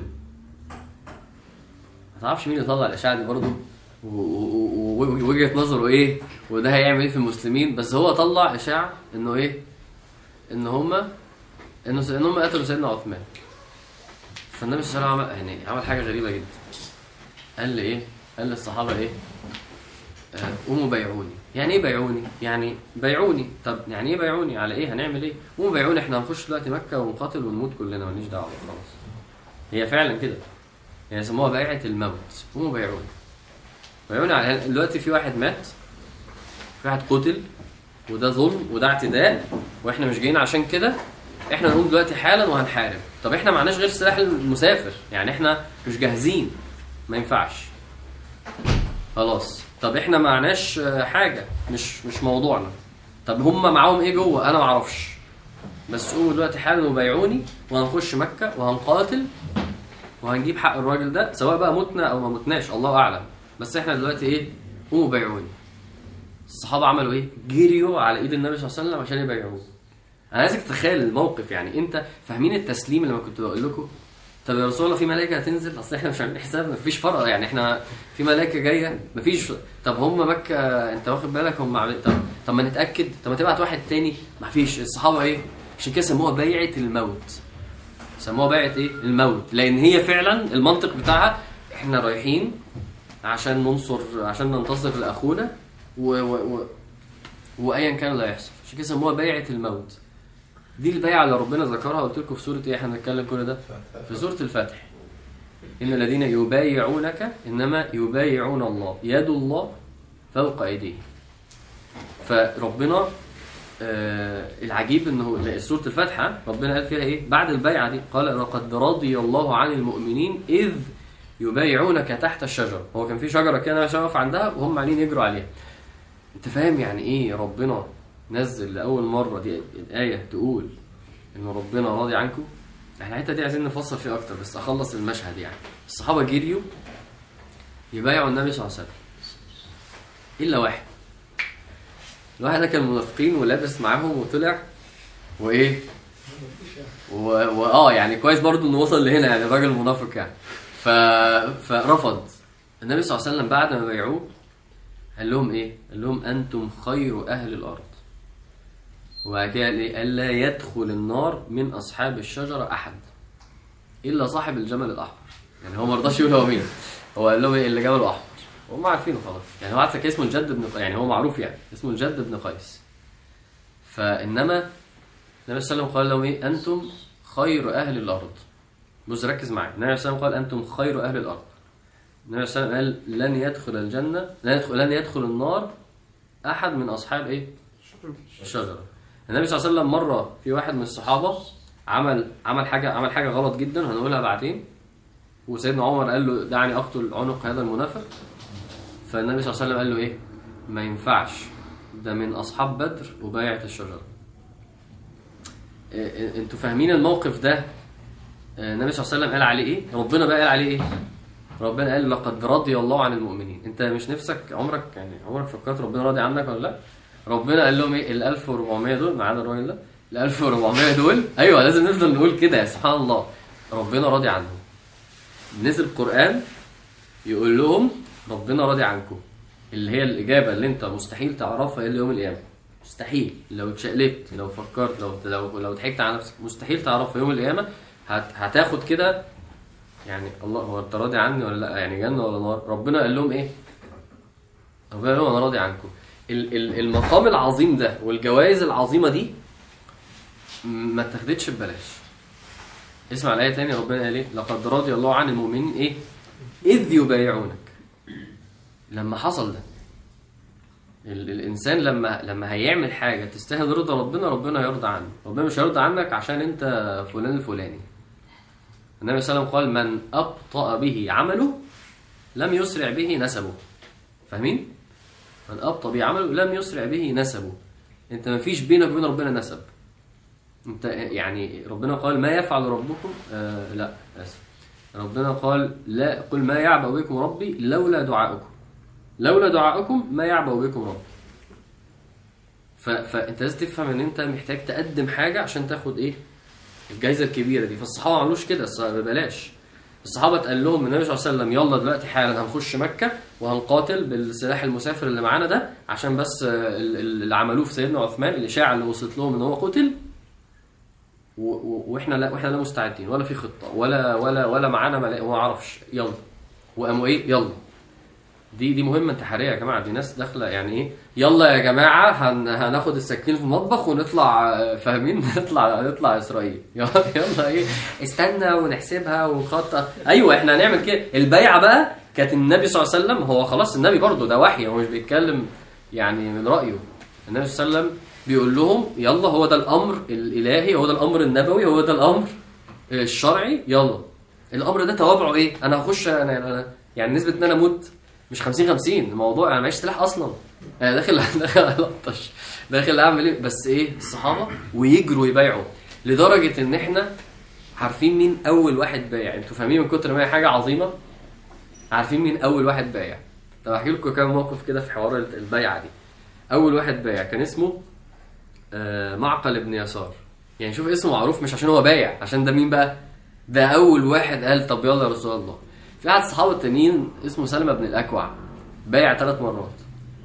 ما تعرفش مين اللي طلع الاشاعة دي برضه و- و- و- ووجهة نظره ايه وده هيعمل ايه في المسلمين بس هو طلع اشاعة انه ايه ان هما انه س- ان هم قتلوا سيدنا عثمان فالنبي صلى الله عليه وسلم عمل يعني عمل حاجة غريبة جدا قال لي ايه قال للصحابة ايه آه، قوموا بيعوني يعني ايه بيعوني يعني بيعوني طب يعني ايه بيعوني على ايه هنعمل ايه قوموا بيعوني احنا هنخش دلوقتي مكه ونقاتل ونموت كلنا ماليش دعوه خلاص هي فعلا كده هي يسموها بيعه الموت قوموا بيعوني بيعوني على دلوقتي في واحد مات في واحد قتل وده ظلم وده اعتداء واحنا مش جايين عشان كده احنا نقوم دلوقتي حالا وهنحارب طب احنا معناش غير سلاح المسافر يعني احنا مش جاهزين ما ينفعش خلاص طب احنا معناش آه، حاجه مش مش موضوعنا طب هم معاهم ايه جوه انا ما اعرفش بس قوموا دلوقتي حالا وبايعوني وهنخش مكه وهنقاتل وهنجيب حق الراجل ده سواء بقى متنا او ما متناش الله اعلم بس احنا دلوقتي ايه قوموا بايعوني الصحابه عملوا ايه جريوا على ايد النبي صلى الله عليه وسلم عشان يبايعوه انا عايزك تتخيل الموقف يعني انت فاهمين التسليم اللي ما كنت بقول لكم طب يا رسول الله في ملائكه هتنزل اصل احنا مش عاملين حساب مفيش فرق يعني احنا في ملائكه جايه مفيش طب هم مكه انت واخد بالك هم عاملين طب طب ما نتاكد طب ما تبعت واحد تاني ما فيش الصحابه ايه عشان كده سموها بيعه الموت سموها بيعه ايه الموت لان هي فعلا المنطق بتاعها احنا رايحين عشان ننصر عشان ننتصر لاخونا و, و, و وايا كان اللي هيحصل عشان كده سموها بيعه الموت دي البيعه اللي ربنا ذكرها قلت لكم في سوره ايه احنا بنتكلم كل ده في سوره الفتح ان الذين يبايعونك انما يبايعون الله يد الله فوق ايديهم فربنا آه العجيب انه لا، سوره الفاتحه ربنا قال فيها ايه بعد البيعه دي قال لقد رضي الله عن المؤمنين اذ يبايعونك تحت الشجره هو كان في شجره كده انا واقف عندها وهم عاملين يجروا عليها انت فاهم يعني ايه ربنا نزل لاول مره دي الايه تقول ان ربنا راضي عنكم احنا الحته دي عايزين نفصل فيها اكتر بس اخلص المشهد يعني الصحابه جريوا يبايعوا النبي صلى الله عليه وسلم الا واحد الواحد ده كان منافقين ولابس معاهم وطلع وايه و... واه يعني كويس برضو انه وصل لهنا يعني راجل منافق يعني ف... فرفض النبي صلى الله عليه وسلم بعد ما بايعوه قال لهم ايه؟ قال لهم انتم خير اهل الارض وبعد كده قال ايه؟ الا يدخل النار من اصحاب الشجره احد الا صاحب الجمل الاحمر يعني هو ما رضاش يقول هو مين هو قال لهم ايه اللي جمله احمر هم عارفينه خلاص يعني هو عارف اسمه الجد بن ق- يعني هو معروف يعني اسمه الجد بن قيس فانما النبي صلى الله عليه وسلم قال لهم ايه انتم خير اهل الارض بص ركز معايا النبي صلى الله عليه وسلم قال انتم خير اهل الارض النبي صلى الله عليه وسلم قال لن يدخل الجنه لن يدخل لن يدخل النار احد من اصحاب ايه الشجره النبي صلى الله عليه وسلم مره في واحد من الصحابه عمل عمل حاجه عمل حاجه غلط جدا هنقولها بعدين وسيدنا عمر قال له دعني اقتل عنق هذا المنافق فالنبي صلى الله عليه وسلم قال له ايه ما ينفعش ده من اصحاب بدر وبايعه الشجره إيه- إيه- انتوا فاهمين الموقف ده آه، النبي صلى الله عليه وسلم قال عليه ايه ربنا بقى قال عليه ايه ربنا قال لقد رضي الله عن المؤمنين انت مش نفسك عمرك يعني عمرك فكرت ربنا راضي عنك ولا لا ربنا قال لهم ايه ال 1400 دول معانا الراجل ده ال 1400 دول ايوه لازم نفضل نقول كده يا سبحان الله ربنا راضي عنهم نزل القران يقول لهم ربنا راضي عنكم اللي هي الاجابه اللي انت مستحيل تعرفها الا يوم القيامه مستحيل لو اتشقلبت لو فكرت لو لو لو ضحكت على نفسك مستحيل تعرفها يوم القيامه هت هتاخد كده يعني الله هو انت راضي عني ولا لا يعني جنه ولا نار ربنا قال لهم ايه ربنا قال لهم انا راضي عنكم ال- ال- المقام العظيم ده والجوائز العظيمه دي ما اتاخدتش ببلاش اسمع الايه تاني ربنا قال ايه لقد رضي الله عن المؤمنين ايه اذ يبايعونك لما حصل ده ال- الانسان لما لما هيعمل حاجه تستاهل رضا ربنا ربنا يرضى عنه ربنا مش هيرضى عنك عشان انت فلان الفلاني النبي صلى الله عليه وسلم قال من ابطا به عمله لم يسرع به نسبه فاهمين من ابطا به عمله لم يسرع به نسبه انت ما فيش بينك وبين ربنا نسب انت يعني ربنا قال ما يفعل ربكم آه لا اسف ربنا قال لا قل ما يعبأ بكم ربي لولا دعاؤكم لولا دعاؤكم ما يعبأ بكم ربي ف... فانت لازم تفهم ان انت محتاج تقدم حاجه عشان تاخد ايه الجائزه الكبيره دي فالصحابه ما عملوش كده الص- ببلاش الصحابه اتقال لهم النبي صلى الله عليه وسلم يلا دلوقتي حالا هنخش مكه وهنقاتل بالسلاح المسافر اللي معانا ده عشان بس آه، ال- ال- اللي عملوه في سيدنا عثمان الاشاعه اللي وصلت لهم ان هو قتل و- و- واحنا لا واحنا لا مستعدين ولا في خطه ولا ولا ولا معانا ملا- ما اعرفش يلا وقاموا ايه يلا دي دي مهمه انتحاريه يا جماعه دي ناس داخله يعني ايه يلا يا جماعه هن هناخد السكين في المطبخ ونطلع آه، فاهمين نطلع نطلع اسرائيل يلا يلا ايه استنى ونحسبها ونخطط ايوه احنا هنعمل كده البيعه بقى كانت النبي صلى الله عليه وسلم هو خلاص النبي برضه ده وحي هو مش بيتكلم يعني من رايه النبي صلى الله عليه وسلم بيقول لهم يلا هو ده الامر الالهي هو ده الامر النبوي هو ده الامر الشرعي يلا الامر ده توابعه ايه انا هخش انا أنا- يعني نسبه ان انا اموت مش 50 50 الموضوع انا معيش سلاح اصلا انا داخل داخل الطش داخل اعمل ايه بس ايه الصحابه ويجروا يبايعوا لدرجه ان احنا عارفين مين اول واحد بايع انتوا فاهمين من كتر ما هي حاجه عظيمه عارفين مين اول واحد بايع طب احكي لكم كام موقف كده في حوار البيعه دي اول واحد بايع كان اسمه آه، معقل ابن يسار يعني شوف اسمه معروف مش عشان هو بايع عشان ده مين بقى ده اول واحد قال طب يلا يا رسول الله في واحد صحابه التانيين اسمه سلمة بن الاكوع بايع ثلاث مرات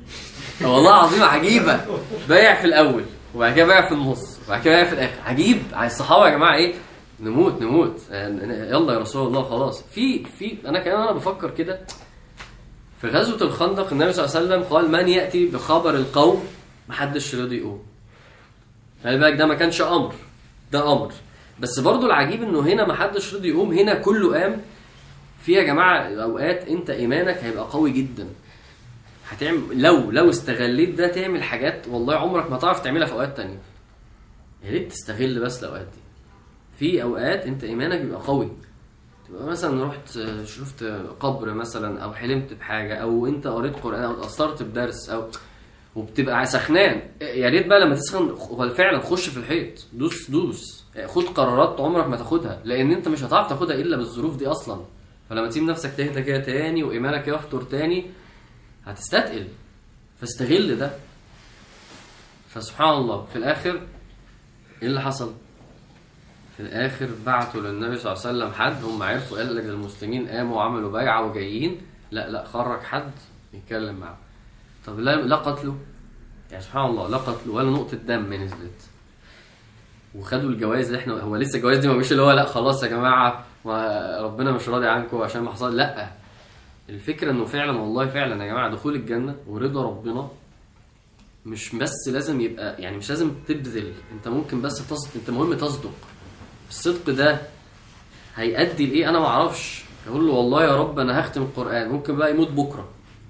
والله العظيم عجيبه بايع في الاول وبعد كده بايع في النص وبعد كده بايع في الاخر عجيب على الصحابه يا جماعه ايه نموت نموت آه، يلا يا رسول الله خلاص في في انا كمان انا بفكر كده في غزوه الخندق النبي صلى الله عليه وسلم قال من ياتي بخبر القوم محدش رضي يقوم خلي بالك ده ما كانش امر ده امر بس برضو العجيب انه هنا ما حدش رضي يقوم هنا كله قام في يا جماعه اوقات انت ايمانك هيبقى قوي جدا هتعمل لو لو استغليت ده تعمل حاجات والله عمرك ما تعرف تعملها في اوقات تانية يا ريت تستغل بس الاوقات دي في اوقات انت ايمانك بيبقى قوي تبقى مثلا رحت شفت قبر مثلا او حلمت بحاجه او انت قريت قران او اتاثرت بدرس او وبتبقى سخنان يا ريت بقى لما تسخن هو فعلا خش في الحيط دوس دوس خد قرارات عمرك ما تاخدها لان انت مش هتعرف تاخدها الا بالظروف دي اصلا فلما تسيب نفسك تهدى كده تاني وايمانك يفطر تاني هتستثقل فاستغل ده فسبحان الله في الاخر ايه اللي حصل في الاخر بعتوا للنبي صلى الله عليه وسلم حد هم عرفوا قال لك المسلمين قاموا وعملوا بيعه وجايين لا لا خرج حد يتكلم معاه طب لا لا قتلوا يعني سبحان الله لا قتلوا ولا نقطه دم نزلت وخدوا الجوائز اللي احنا هو لسه الجوائز دي ما مش اللي هو لا خلاص يا جماعه ما ربنا مش راضي عنكم عشان ما حصل لا الفكره انه فعلا والله فعلا يا جماعه دخول الجنه ورضا ربنا مش بس لازم يبقى يعني مش لازم تبذل انت ممكن بس تصدق انت مهم تصدق الصدق ده هيؤدي لايه انا ما اعرفش اقول له والله يا رب انا هختم القران ممكن بقى يموت بكره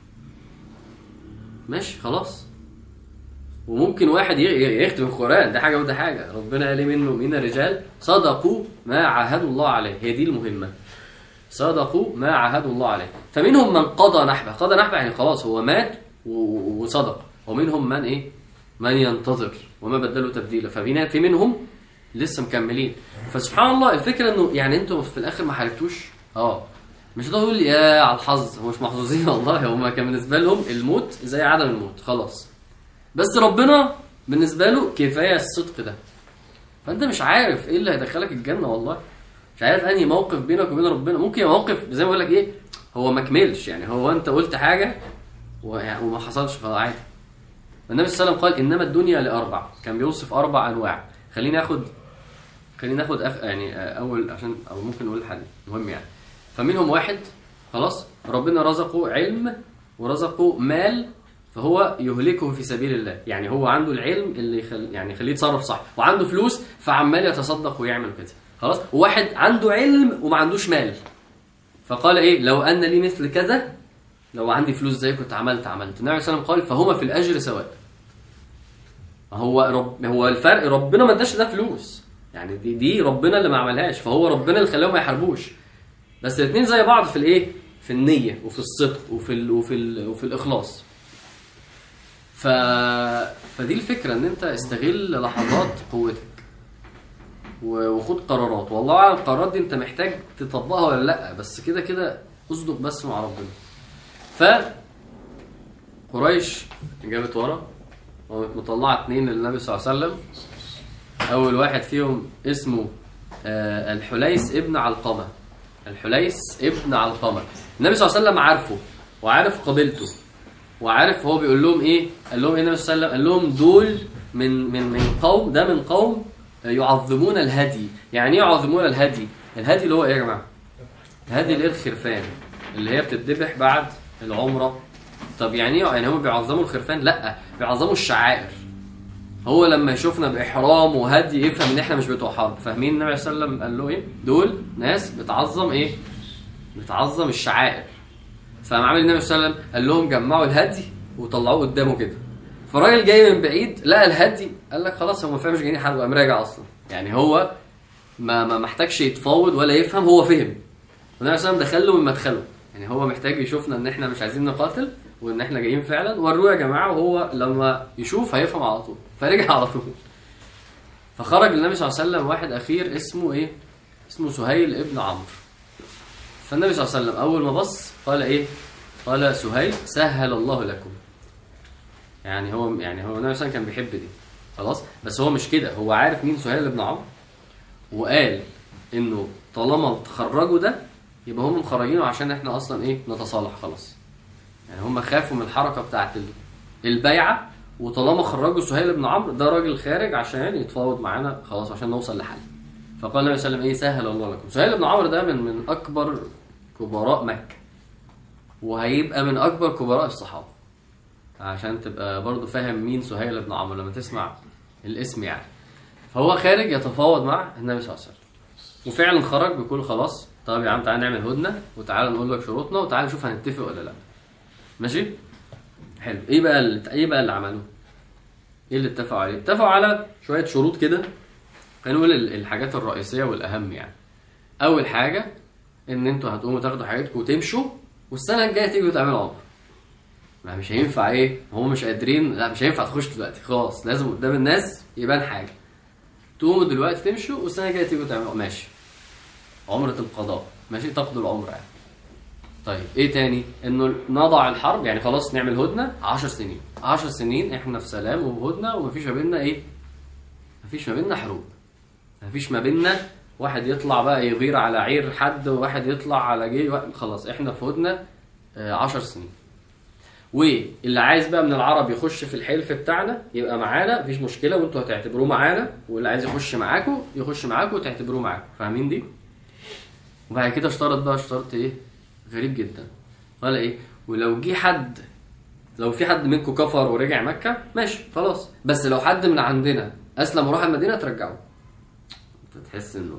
ماشي خلاص وممكن واحد ي- ي- يختم القران ده حاجه وده حاجه ربنا قال لي منه من الرجال صدقوا ما عاهدوا الله عليه هي دي المهمه صدقوا ما عاهدوا الله عليه فمنهم من قضى نحبه قضى نحبه يعني خلاص هو مات و- وصدق ومنهم من ايه من ينتظر وما بدلوا تبديلا ففي في منهم لسه مكملين فسبحان الله الفكره انه يعني انتوا في الاخر ما حاربتوش اه مش ده يقول لي يا على الحظ هو مش محظوظين والله هم كان بالنسبه لهم الموت زي عدم الموت خلاص بس ربنا بالنسبه له كفايه الصدق ده فانت مش عارف ايه اللي هيدخلك الجنه والله مش عارف انهي موقف بينك وبين ربنا ممكن يبقى موقف زي ما بقول لك ايه هو ما كملش يعني هو انت قلت حاجه و- وما حصلش خلاص عادي النبي صلى الله عليه وسلم قال انما الدنيا لاربع كان بيوصف اربع انواع خليني اخد خليني ناخد أخ... يعني آه، اول عشان او ممكن نقول الحديث مهم يعني فمنهم واحد خلاص ربنا رزقه علم ورزقه مال فهو يهلكه في سبيل الله يعني هو عنده العلم اللي يخل... يعني يخليه يتصرف صح وعنده فلوس فعمال يتصدق ويعمل كده خلاص وواحد عنده علم وما عندوش مال فقال ايه لو ان لي مثل كذا لو عندي فلوس زي كنت عملت عملت النبي صلى الله عليه وسلم قال فهما في الاجر سواء هو رب هو الفرق ربنا ما اداش ده فلوس يعني دي دي ربنا اللي ما عملهاش فهو ربنا اللي خلاهم ما يحاربوش بس الاثنين زي بعض في الايه في النيه وفي الصدق وفي ال وفي ال وفي الاخلاص ف فدي الفكره ان انت استغل لحظات قوتك و- وخد قرارات والله اعلم القرارات دي انت محتاج تطبقها ولا لا بس كده كده اصدق بس مع ربنا ف قريش جابت ورا وقامت مطلعه اتنين للنبي صلى الله عليه وسلم اول واحد فيهم اسمه آه، الحليس ابن علقمه الحليس ابن علقمه النبي صلى الله عليه وسلم عارفه وعارف قبيلته وعارف هو بيقول لهم ايه قال لهم ايه النبي صلى الله عليه وسلم قال لهم دول من من من قوم ده من قوم يعظمون الهدي يعني ايه يعظمون الهدي الهدي اللي هو ايه يا جماعه الهدي اللي هي الخرفان اللي هي بتتذبح بعد العمره طب يعني ايه يعني هم بيعظموا الخرفان لا بيعظموا الشعائر هو لما يشوفنا باحرام وهدي يفهم ان احنا مش بتوع حرب فاهمين النبي صلى الله عليه وسلم قال له ايه دول ناس بتعظم ايه بتعظم الشعائر فقام عامل النبي صلى الله عليه وسلم قال لهم جمعوا الهدي وطلعوه قدامه كده فالراجل جاي من بعيد لقى الهدي قال لك خلاص هم فاهم مش جايين يحاربوا قام راجع اصلا يعني هو ما ما محتاجش يتفاوض ولا يفهم هو فهم والنبي صلى الله عليه وسلم دخل له من مدخله يعني هو محتاج يشوفنا ان احنا مش عايزين نقاتل وان احنا جايين فعلا وروه يا جماعه وهو لما يشوف هيفهم على طول فرجع على طول فخرج النبي صلى الله عليه وسلم واحد اخير اسمه ايه اسمه سهيل ابن عمرو فالنبي صلى الله عليه وسلم اول ما بص قال ايه قال سهيل سهل الله لكم يعني هو يعني هو النبي صلى الله عليه وسلم كان بيحب دي خلاص بس هو مش كده هو عارف مين سهيل ابن عمرو وقال انه طالما تخرجوا ده يبقى هم مخرجينه عشان احنا اصلا ايه نتصالح خلاص يعني هم خافوا من الحركه بتاعت ال- البيعه وطالما خرجوا سهيل بن عمرو ده راجل خارج عشان يتفاوض معانا خلاص عشان نوصل لحل فقال النبي صلى الله عليه وسلم ايه سهل الله لكم سهيل بن عمرو ده من من اكبر كبراء مكه وهيبقى من اكبر كبراء الصحابه عشان تبقى برضو فاهم مين سهيل بن عمرو لما تسمع الاسم يعني فهو خارج يتفاوض مع النبي صلى الله عليه وسلم وفعلا خرج بيقول خلاص طب يا عم تعالى نعمل هدنه وتعالى نقول لك شروطنا وتعالى نشوف هنتفق ولا لا ماشي حلو ايه بقى اللي ايه بقى اللي عملوه ايه اللي اتفقوا عليه اتفقوا على شويه شروط كده خلينا نقول ال- الحاجات الرئيسيه والاهم يعني اول حاجه ان انتوا هتقوموا تاخدوا حاجاتكم وتمشوا والسنه الجايه تيجوا تعملوا عمره ما مش هينفع ايه هم مش قادرين لا مش هينفع تخش دلوقتي خلاص لازم قدام الناس يبان حاجه تقوموا دلوقتي تمشوا والسنه الجايه تيجوا تعملوا ماشي عمره القضاء ماشي تقضوا العمره يعني طيب ايه تاني انه نضع الحرب يعني خلاص نعمل هدنه 10 سنين 10 سنين احنا في سلام وهدنه ومفيش ما بيننا ايه مفيش ما بيننا حروب مفيش ما بيننا واحد يطلع بقى يغير على عير حد وواحد يطلع على جي واحد- خلاص احنا في هدنه 10 سنين واللي عايز بقى من العرب يخش في الحلف بتاعنا يبقى معانا مفيش مشكله وانتوا هتعتبروه معانا واللي عايز يخش معاكم يخش معاكم وتعتبروه معاكم فاهمين دي؟ وبعد كده اشترط بقى اشترط ايه؟ غريب جدا قال ايه؟ ولو جه حد لو في حد منكم كفر ورجع مكه ماشي خلاص بس لو حد من عندنا اسلم وراح المدينه ترجعه انت تحس انه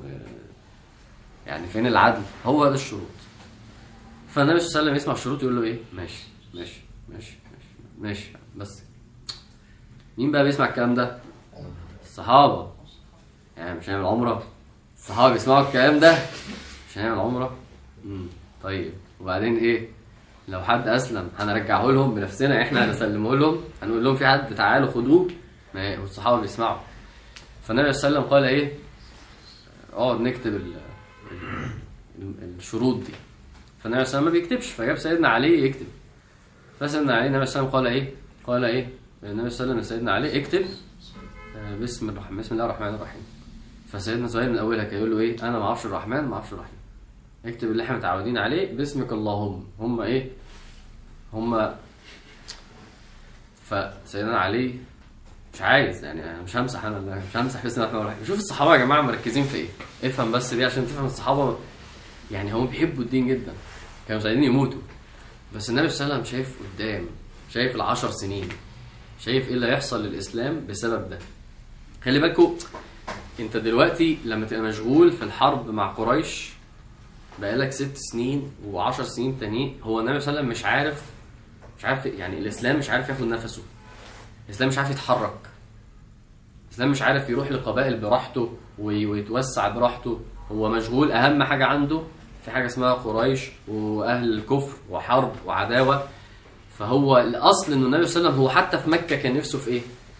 يعني فين العدل؟ هو ده الشروط فالنبي صلى الله عليه وسلم يسمع الشروط يقول له ايه؟ ماشي ماشي ماشي ماشي ماشي بس مين بقى بيسمع الكلام ده؟ الصحابة يعني مش هنعمل عمرة الصحابة بيسمعوا الكلام ده مش هنعمل عمرة مم. طيب وبعدين ايه؟ لو حد اسلم هنرجعه لهم بنفسنا احنا هنسلمه لهم هنقول لهم في حد تعالوا خدوه ما هي- والصحابة بيسمعوا فالنبي صلى الله عليه وسلم قال ايه؟ اقعد نكتب ال- ال- ال- الشروط دي فالنبي صلى الله عليه وسلم ما بيكتبش فجاب سيدنا علي يكتب فسيدنا علي النبي صلى الله عليه وسلم قال ايه؟ قال ايه؟ النبي صلى الله عليه وسلم لسيدنا علي اكتب آه، بسم الرحمن بسم الله الرحمن الرحيم فسيدنا سهيل من اولها كان يقول له ايه؟ انا ما اعرفش الرحمن ما اعرفش الرحيم اكتب اللي احنا متعودين عليه باسمك اللهم هم ايه؟ هم فسيدنا علي مش عايز يعني أنا مش همسح انا مش همسح بسم الله الرحمن الرحيم شوف الصحابه يا جماعه مركزين في ايه؟ افهم بس دي عشان تفهم الصحابه يعني هم بيحبوا الدين جدا كانوا عايزين يموتوا بس النبي صلى الله عليه وسلم شايف قدام شايف العشر سنين شايف ايه اللي هيحصل للاسلام بسبب ده خلي بالكوا انت دلوقتي لما تبقى مشغول في الحرب مع قريش بقالك ست سنين وعشر سنين تانيين هو النبي صلى الله عليه وسلم مش عارف مش عارف يعني الاسلام مش عارف ياخد نفسه الاسلام مش عارف يتحرك الاسلام مش عارف يروح لقبائل براحته وي- ويتوسع براحته هو مشغول اهم حاجه عنده في حاجه اسمها قريش واهل الكفر وحرب وعداوه فهو الاصل انه النبي صلى الله عليه وسلم هو حتى في مكه كان نفسه في ايه؟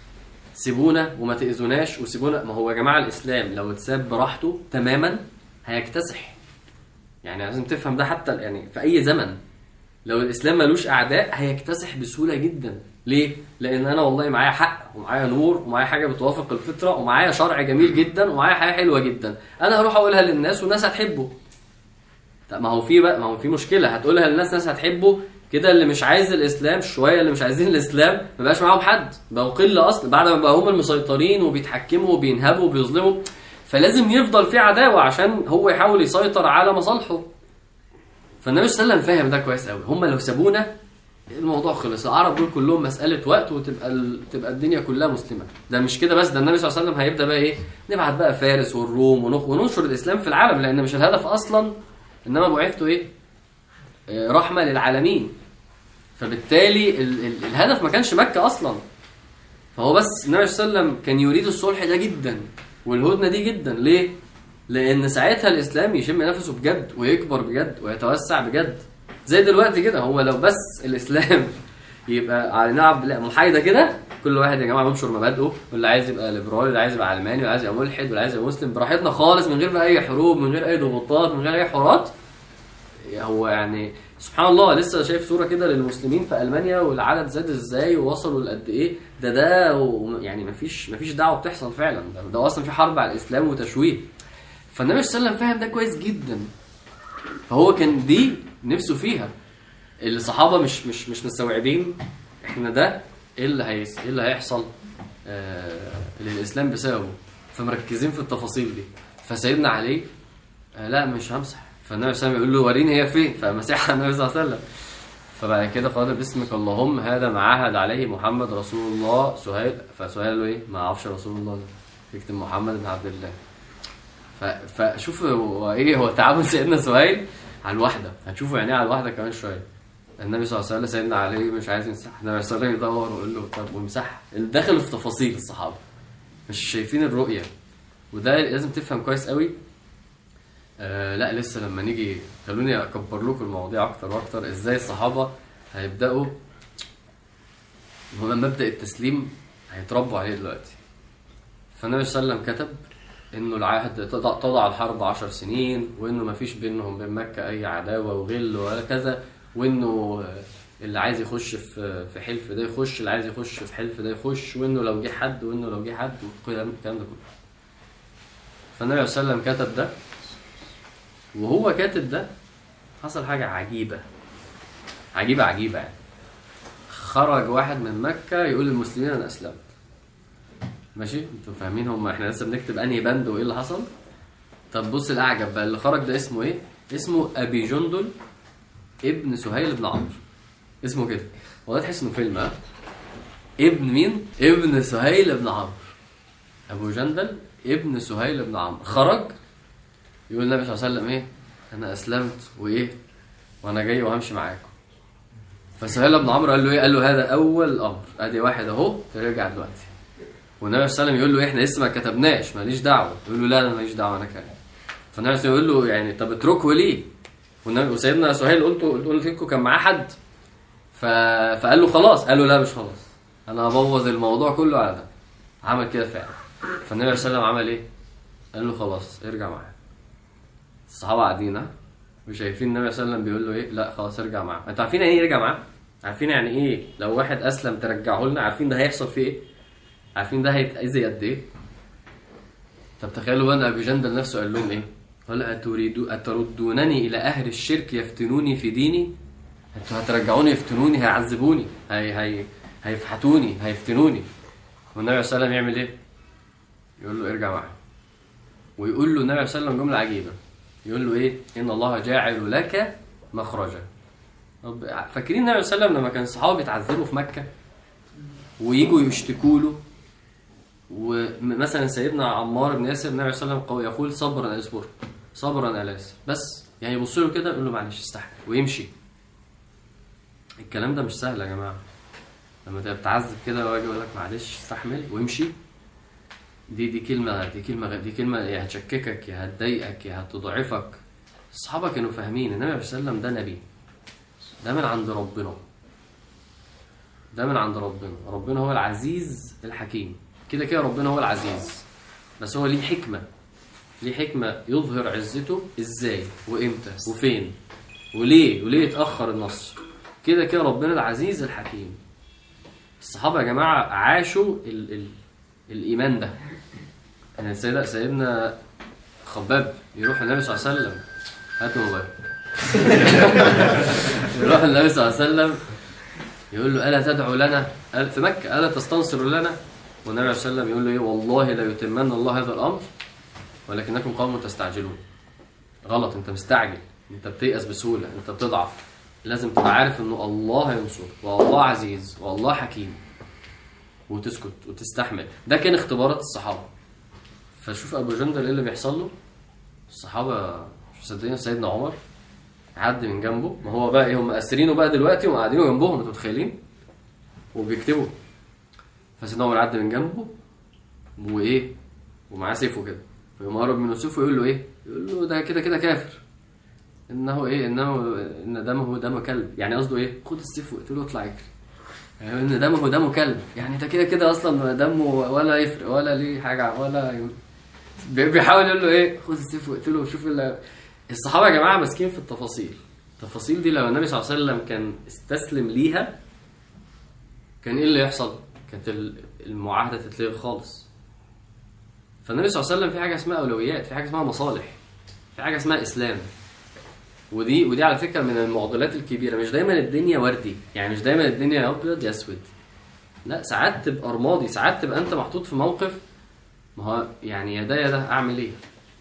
سيبونا وما تاذوناش وسيبونا ما هو يا جماعه الاسلام لو اتساب براحته تماما هيكتسح يعني لازم تفهم ده حتى يعني في اي زمن لو الاسلام ملوش اعداء هيكتسح بسهوله جدا ليه لان انا والله معايا حق ومعايا نور ومعايا حاجه بتوافق الفطره ومعايا شرع جميل جدا ومعايا حياه حلوه جدا انا هروح اقولها للناس والناس هتحبه طب ما هو في بقى ما هو في مشكله هتقولها للناس ناس هتحبه كده اللي مش عايز الاسلام شويه اللي مش عايزين الاسلام ما بقاش معاهم حد بقوا قله اصلا بعد ما بقى هم المسيطرين وبيتحكموا وبينهبوا وبيظلموا فلازم يفضل في عداوه عشان هو يحاول يسيطر على مصالحه فالنبي صلى الله عليه وسلم فاهم ده كويس قوي هم لو سابونا الموضوع خلص العرب دول كلهم مساله وقت وتبقى ال... تبقى الدنيا كلها مسلمه ده مش كده بس ده النبي صلى الله عليه وسلم هيبدا بقى ايه نبعت بقى فارس والروم ونخ... وننشر الاسلام في العالم لان مش الهدف اصلا انما بعثت ايه آه، رحمه للعالمين فبالتالي ال... ال... الهدف ما كانش مكه اصلا فهو بس النبي صلى الله عليه وسلم كان يريد الصلح ده جدا والهدنه دي جدا ليه لان ساعتها الاسلام يشم نفسه بجد ويكبر بجد ويتوسع بجد زي دلوقتي كده هو لو بس الاسلام يبقى على نعم بالله محايده كده كل واحد يا جماعه ينشر مبادئه واللي عايز يبقى ليبرالي واللي عايز يبقى علماني واللي عايز يبقى ملحد واللي عايز يبقى مسلم براحتنا خالص من غير بقى اي حروب من غير اي ضغوطات من غير اي حوارات هو يعني سبحان الله لسه شايف صوره كده للمسلمين في المانيا والعدد زاد ازاي ووصلوا لقد ايه ده ده و- يعني مفيش مفيش دعوه بتحصل فعلا ده, ده اصلا في حرب على الاسلام وتشويه فالنبي صلى الله عليه وسلم فاهم ده كويس جدا فهو كان دي نفسه فيها الصحابه مش مش مش مستوعبين احنا ده ايه اللي هيس... ايه اللي هيحصل آه... للاسلام بسببه فمركزين في التفاصيل دي فسيدنا علي آه لا مش همسح فالنبي صلى الله عليه وسلم يقول له وريني هي فين فمسحها النبي صلى الله عليه وسلم فبعد كده قال باسمك اللهم هذا ما عهد عليه محمد رسول الله سهيل فسهيل قال له ايه ما اعرفش رسول الله ده يكتب محمد بن عبد الله ف... فشوف هو ايه هو تعامل سيدنا سهيل على الواحده هتشوفوا يعني ايه على الواحده كمان شويه النبي صلى الله عليه وسلم سيدنا علي مش عايز يمسح النبي صلى الله عليه وسلم يدور ويقول له طب وامسحها دخلوا في تفاصيل الصحابه مش شايفين الرؤيه وده لازم تفهم كويس قوي آه لا لسه لما نيجي خلوني اكبر لكم المواضيع اكتر واكتر ازاي الصحابه هيبداوا هو مبدا التسليم هيتربوا عليه دلوقتي فالنبي صلى الله عليه وسلم كتب انه العهد تضع, تضع الحرب عشر سنين وانه ما فيش بينهم بين مكه اي عداوه وغل ولا كذا وانه اللي عايز يخش في في حلف ده يخش اللي عايز يخش في حلف ده يخش وانه لو جه حد وانه لو جه حد والكلام الكلام ده كله فالنبي صلى الله عليه وسلم كتب ده وهو كاتب ده حصل حاجة عجيبة عجيبة عجيبة يعني خرج واحد من مكة يقول للمسلمين أنا أسلمت ماشي انتوا فاهمين هم احنا لسه بنكتب انهي بند وايه اللي حصل طب بص الاعجب بقى اللي خرج ده اسمه ايه اسمه ابي جندل ابن سهيل بن عمرو اسمه كده والله تحس انه فيلم ها ابن مين ابن سهيل بن عمرو ابو جندل ابن سهيل بن عمرو خرج يقول النبي صلى الله عليه وسلم ايه انا اسلمت وايه وانا جاي وهمشي معاكم فسهيل بن عمرو قال له ايه قال له هذا اول امر ادي واحد اهو ترجع دلوقتي والنبي صلى الله عليه وسلم يقول له احنا لسه ما كتبناش ماليش دعوه يقول له لا انا ماليش دعوه انا كمان فالنبي صلى الله عليه وسلم يقول له يعني طب اتركه ليه والنبي وسيدنا سهيل قلت قلت لكم كان معاه حد ف... فقال له خلاص قال له لا مش خلاص انا هبوظ الموضوع كله على ده عمل كده فعلا فالنبي صلى الله عليه وسلم عمل ايه قال له خلاص ارجع معايا الصحابه قاعدين ها وشايفين النبي صلى الله عليه وسلم بيقول له ايه لا خلاص ارجع معاه انتوا عارفين يعني ايه يرجع معاه عارفين يعني ايه لو واحد اسلم ترجعه لنا عارفين ده هيحصل فيه ايه عارفين ده هيتأذي قد ايه طب تخيلوا بقى ان ابي جندل نفسه قال لهم ايه قال اتريدوا اتردونني الى اهل الشرك يفتنوني في ديني انتوا هترجعوني يفتنوني هيعذبوني هي هي هيفحتوني هيفتنوني والنبي صلى الله عليه وسلم يعمل ايه يقول له ارجع معاهم ويقول له النبي صلى الله عليه وسلم جمله عجيبه يقول له ايه ان الله جاعل لك مخرجا طب فاكرين النبي صلى الله عليه وسلم لما كان الصحابه بيتعذبوا في مكه ويجوا يشتكوا له ومثلا سيدنا عمار بن ياسر النبي صلى الله عليه وسلم يقول صبرا اصبر صبرا يا ياسر بس يعني يبص له كده يقول له معلش استحمل ويمشي الكلام ده مش سهل يا جماعه لما تبقى بتعذب كده واجي اقول لك معلش استحمل وامشي دي دي كلمه دي كلمه دي كلمه يا هتشككك يا هتضايقك يا هتضعفك الصحابه كانوا فاهمين النبي صلى الله عليه وسلم ده نبي ده من عند ربنا ده من عند ربنا ربنا هو العزيز الحكيم كده كده ربنا هو العزيز بس هو ليه حكمة ليه حكمة يظهر عزته ازاي وامتى وفين وليه وليه يتأخر النصر كده كده ربنا العزيز الحكيم الصحابة يا جماعة عاشوا ال ال الإيمان ده يعني سيدنا سيدنا خباب يروح النبي صلى الله عليه وسلم هات موبايل يروح النبي صلى الله عليه وسلم يقول له ألا تدعو لنا قال في مكة ألا تستنصر لنا والنبي صلى الله عليه وسلم يقول له إيه والله لا يتمن الله هذا الأمر ولكنكم قوم تستعجلون غلط أنت مستعجل أنت بتيأس بسهولة أنت بتضعف لازم تبقى عارف إنه الله ينصر والله عزيز والله حكيم وتسكت وتستحمل ده كان اختبارات الصحابة فشوف أبو جندل إيه اللي بيحصل له الصحابة مش مصدقين سيدنا عمر عدى من جنبه ما هو بقى ايه هم اسرينه بقى دلوقتي وقاعدين جنبهم انتوا متخيلين وبيكتبوا فسيدنا عمر عدى من جنبه وايه ومعاه سيفه كده فيقوم قرب من سيفه يقول له ايه يقول له ده كده كده كافر انه ايه انه ان دمه دم كلب يعني قصده ايه خد السيف واقتله واطلع اجري يعني ان دمه دم كلب يعني ده كده كده اصلا دمه ولا يفرق ولا ليه حاجه ولا ي... بيحاول يقول له ايه خد السيف واقتله وشوف اللي الصحابه يا جماعه ماسكين في التفاصيل التفاصيل دي لو النبي صلى الله عليه وسلم كان استسلم ليها كان ايه اللي يحصل كانت المعاهده تتلغي خالص فالنبي صلى الله عليه وسلم في حاجه اسمها اولويات في حاجه اسمها مصالح في حاجه اسمها اسلام ودي ودي على فكره من المعضلات الكبيره مش دايما الدنيا وردي يعني مش دايما الدنيا ابيض يا اسود لا ساعات تبقى رمادي ساعات تبقى انت محطوط في موقف ما هو يعني يا ده يا ده اعمل ايه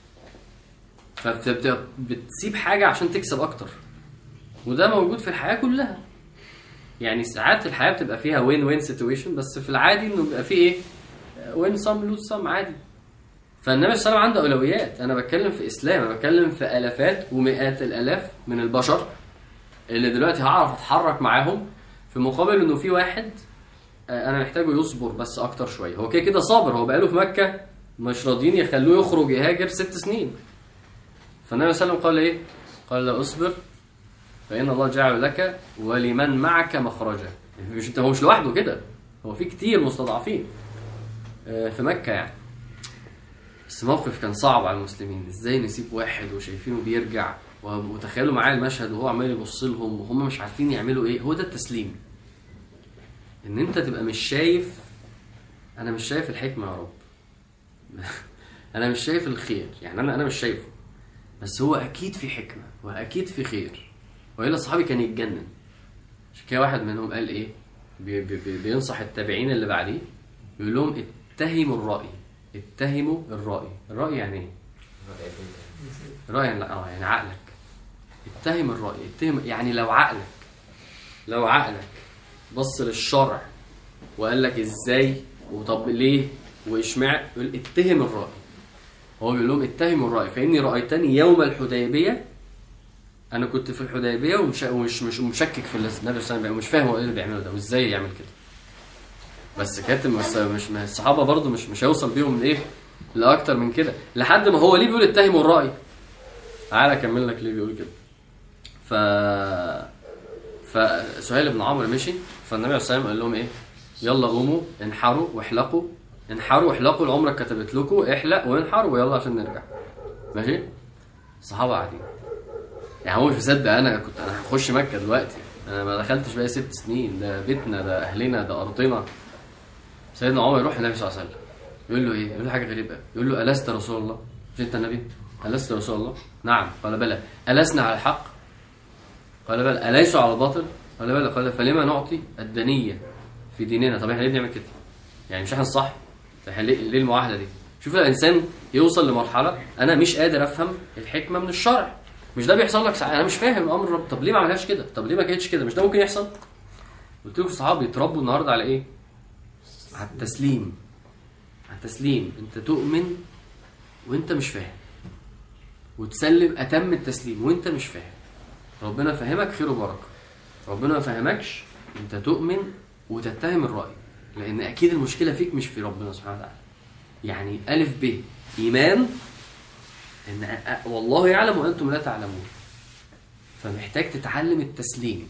فبتسيب حاجه عشان تكسب اكتر وده موجود في الحياه كلها يعني ساعات الحياه بتبقى فيها وين وين سيتويشن بس في العادي انه بيبقى فيه ايه وين سم لوز سم عادي فالنبي صلى الله عليه وسلم عنده اولويات انا بتكلم في اسلام انا بتكلم في الافات ومئات الالاف من البشر اللي دلوقتي هعرف اتحرك معاهم في مقابل انه في واحد آه، انا محتاجه يصبر بس اكتر شويه هو كده كده صابر هو بقاله في مكه مش راضيين يخلوه يخرج يهاجر ست سنين فالنبي صلى الله عليه وسلم قال ايه قال لا اصبر فان الله جعل لك ولمن معك مخرجا مش انت هو مش لوحده كده هو في كتير مستضعفين آه، في مكه يعني بس موقف كان صعب على المسلمين ازاي نسيب واحد وشايفينه بيرجع وتخيلوا معايا المشهد وهو عمال يبص لهم وهم مش عارفين يعملوا ايه هو ده التسليم ان انت تبقى مش شايف انا مش شايف الحكمه يا رب انا مش شايف الخير يعني انا انا مش شايفه بس هو اكيد في حكمه واكيد في خير والا صحابي كان يتجنن عشان كده واحد منهم قال ايه بي بي بي بينصح التابعين اللي بعديه بيقول لهم اتهموا الراي اتهموا الراي الراي يعني ايه الراي يعني لا اه يعني عقلك اتهم الراي اتهم يعني لو عقلك لو عقلك بص للشرع وقال لك ازاي وطب ليه واشمع يقول اتهم الراي هو بيقول لهم اتهموا الراي فاني رايتني يوم الحديبيه انا كنت في الحديبيه ومش ومش مش مشكك في اللي النبي صلى الله عليه وسلم ومش فاهم هو ايه اللي بيعمله ده وازاي يعمل كده بس كاتم بس مش ما الصحابه برضو مش مش هيوصل بيهم لايه لاكتر من كده لحد ما هو ليه بيقول اتهموا الراي تعالى اكمل لك ليه بيقول كده ف فسهيل بن عمرو مشي فالنبي عليه الصلاه والسلام قال لهم ايه يلا قوموا انحروا واحلقوا انحروا واحلقوا العمره كتبت لكم احلق وانحر ويلا عشان نرجع ماشي الصحابه قاعدين يعني هو مش مصدق انا كنت انا هخش مكه دلوقتي انا ما دخلتش بقى ست سنين ده بيتنا ده اهلنا ده ارضنا سيدنا عمر يروح للنبي صلى الله عليه وسلم يقول له ايه؟ يقول له حاجه غريبه يقول له الست رسول الله؟ مش انت النبي؟ الست رسول الله؟ نعم قال بلى ألسنا على الحق؟ قال بلى أليسوا على الباطل؟ قال بلى قال فلما نعطي الدنية في ديننا طب احنا ليه بنعمل كده؟ يعني مش احنا الصح؟ طب احنا ليه ليه المعاهدة دي؟ شوف الإنسان يوصل لمرحلة أنا مش قادر أفهم الحكمة من الشرع مش ده بيحصل لك ساعات أنا مش فاهم أمر الرب طب ليه ما عملهاش كده؟ طب ليه ما كانتش كده؟ مش ده ممكن يحصل؟ قلت لكم الصحابة بيتربوا النهارده على إيه؟ على التسليم على التسليم انت تؤمن وانت مش فاهم وتسلم اتم التسليم وانت مش فاهم ربنا فهمك خير وبركه ربنا ما فهمكش انت تؤمن وتتهم الراي لان اكيد المشكله فيك مش في ربنا سبحانه وتعالى يعني الف ب ايمان ان أ- أ- والله يعلم وانتم لا تعلمون فمحتاج تتعلم التسليم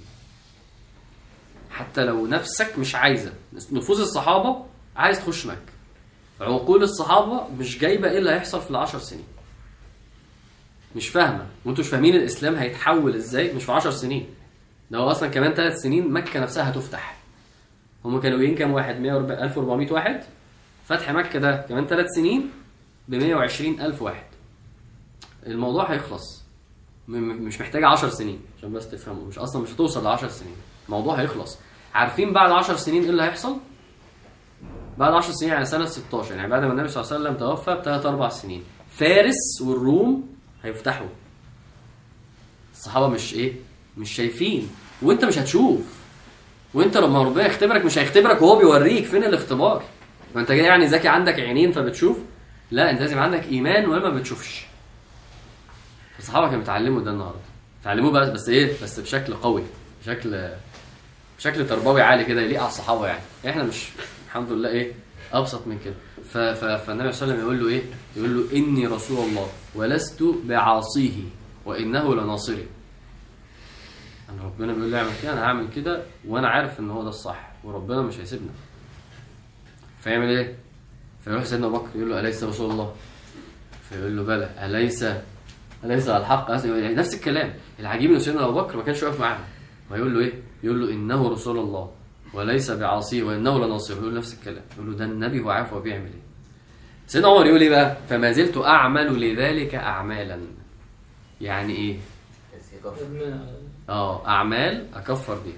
حتى لو نفسك مش عايزه نفوس الصحابه عايز تخش مكه عقول الصحابه مش جايبه ايه اللي هيحصل في العشر سنين مش فاهمه وانتوا مش فاهمين الاسلام هيتحول ازاي مش في 10 سنين ده هو اصلا كمان ثلاث سنين مكه نفسها هتفتح هم كانوا جايين كام واحد 140 1400 واحد فتح مكه ده كمان ثلاث سنين ب 120 الف واحد الموضوع هيخلص م- م- مش محتاجه 10 سنين عشان بس تفهموا مش اصلا مش هتوصل ل 10 سنين الموضوع هيخلص عارفين بعد 10 سنين ايه اللي هيحصل بعد 10 سنين يعني سنه 16 يعني بعد ما النبي صلى الله عليه وسلم توفى بثلاث اربع سنين فارس والروم هيفتحوا الصحابه مش ايه مش شايفين وانت مش هتشوف وانت لما ربنا يختبرك مش هيختبرك وهو بيوريك فين الاختبار ما انت جاي يعني ذكي عندك عينين فبتشوف لا انت لازم عندك ايمان ولا ما بتشوفش الصحابه كانوا بيتعلموا ده النهارده اتعلموه بس بس ايه بس بشكل قوي بشكل بشكل تربوي عالي كده يليق على الصحابه يعني احنا مش الحمد لله ايه ابسط من كده ف... ف... فالنبي صلى الله عليه وسلم يقول له ايه يقول له اني رسول الله ولست بعاصيه وانه لناصري انا ربنا بيقول لي اعمل كده انا هعمل كده وانا عارف ان هو ده الصح وربنا مش هيسيبنا فيعمل ايه فيروح سيدنا ابو بكر يقول له اليس رسول الله فيقول له بلى اليس اليس على الحق يعني نفس الكلام العجيب ان سيدنا ابو بكر ما كانش واقف معاهم ويقول له ايه يقول له انه رسول الله وليس بعاصيه وانه لناصر يقول له نفس الكلام يقول له ده النبي هو عارف هو بيعمل ايه سيدنا عمر يقول ايه بقى فما زلت اعمل لذلك اعمالا يعني ايه اه اعمال اكفر بيها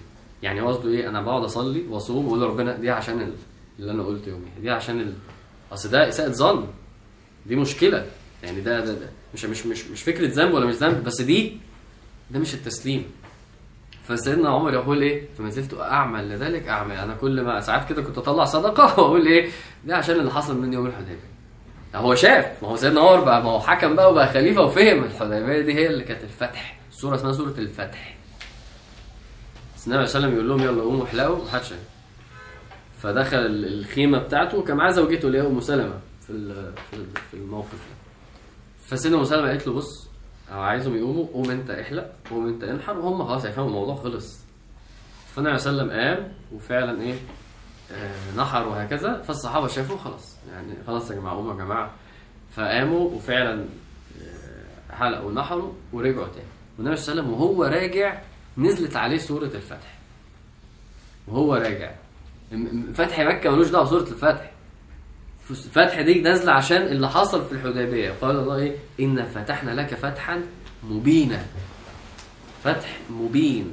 يعني هو قصده ايه انا بقعد اصلي واصوم واقول لربنا دي عشان ال- اللي انا قلته يومي دي عشان ال... اصل ده اساءه ظن دي مشكله يعني ده, ده, ده مش مش مش مش فكره ذنب ولا مش ذنب بس دي ده مش التسليم فسيدنا عمر يقول ايه فما زلت اعمل لذلك اعمل انا كل ما ساعات كده كنت اطلع صدقه واقول ايه ده عشان اللي حصل مني يوم الحديبيه هو شاف ما هو سيدنا عمر بقى ما هو حكم بقى وبقى خليفه وفهم الحديبيه دي هي اللي كانت الفتح سوره اسمها سوره الفتح بس النبي صلى الله عليه وسلم يقول لهم يلا قوموا احلقوا محدش قام. فدخل ال- الخيمه بتاعته وكان معاه زوجته اللي هي ام سلمه في ال- في ال- في الموقف ده فسيدنا ام سلمه قالت له بص أنا عايزهم يقوموا قوم انت احلق قوم انت انحر وهم خلاص هيفهموا الموضوع خلص فالنبي صلى الله عليه وسلم قام وفعلا ايه آه، نحر وهكذا فالصحابه شافوا خلاص يعني خلاص يا جماعه قوموا يا جماعه فقاموا وفعلا آه، حلقوا ونحروا ورجعوا تاني والنبي صلى الله عليه وسلم وهو راجع نزلت عليه سوره الفتح وهو راجع م- م- فتح مكه ملوش دعوه بسوره الفتح فتح دي نازله عشان اللي حصل في الحديبيه قال الله ايه ان فتحنا لك فتحا مبينا فتح مبين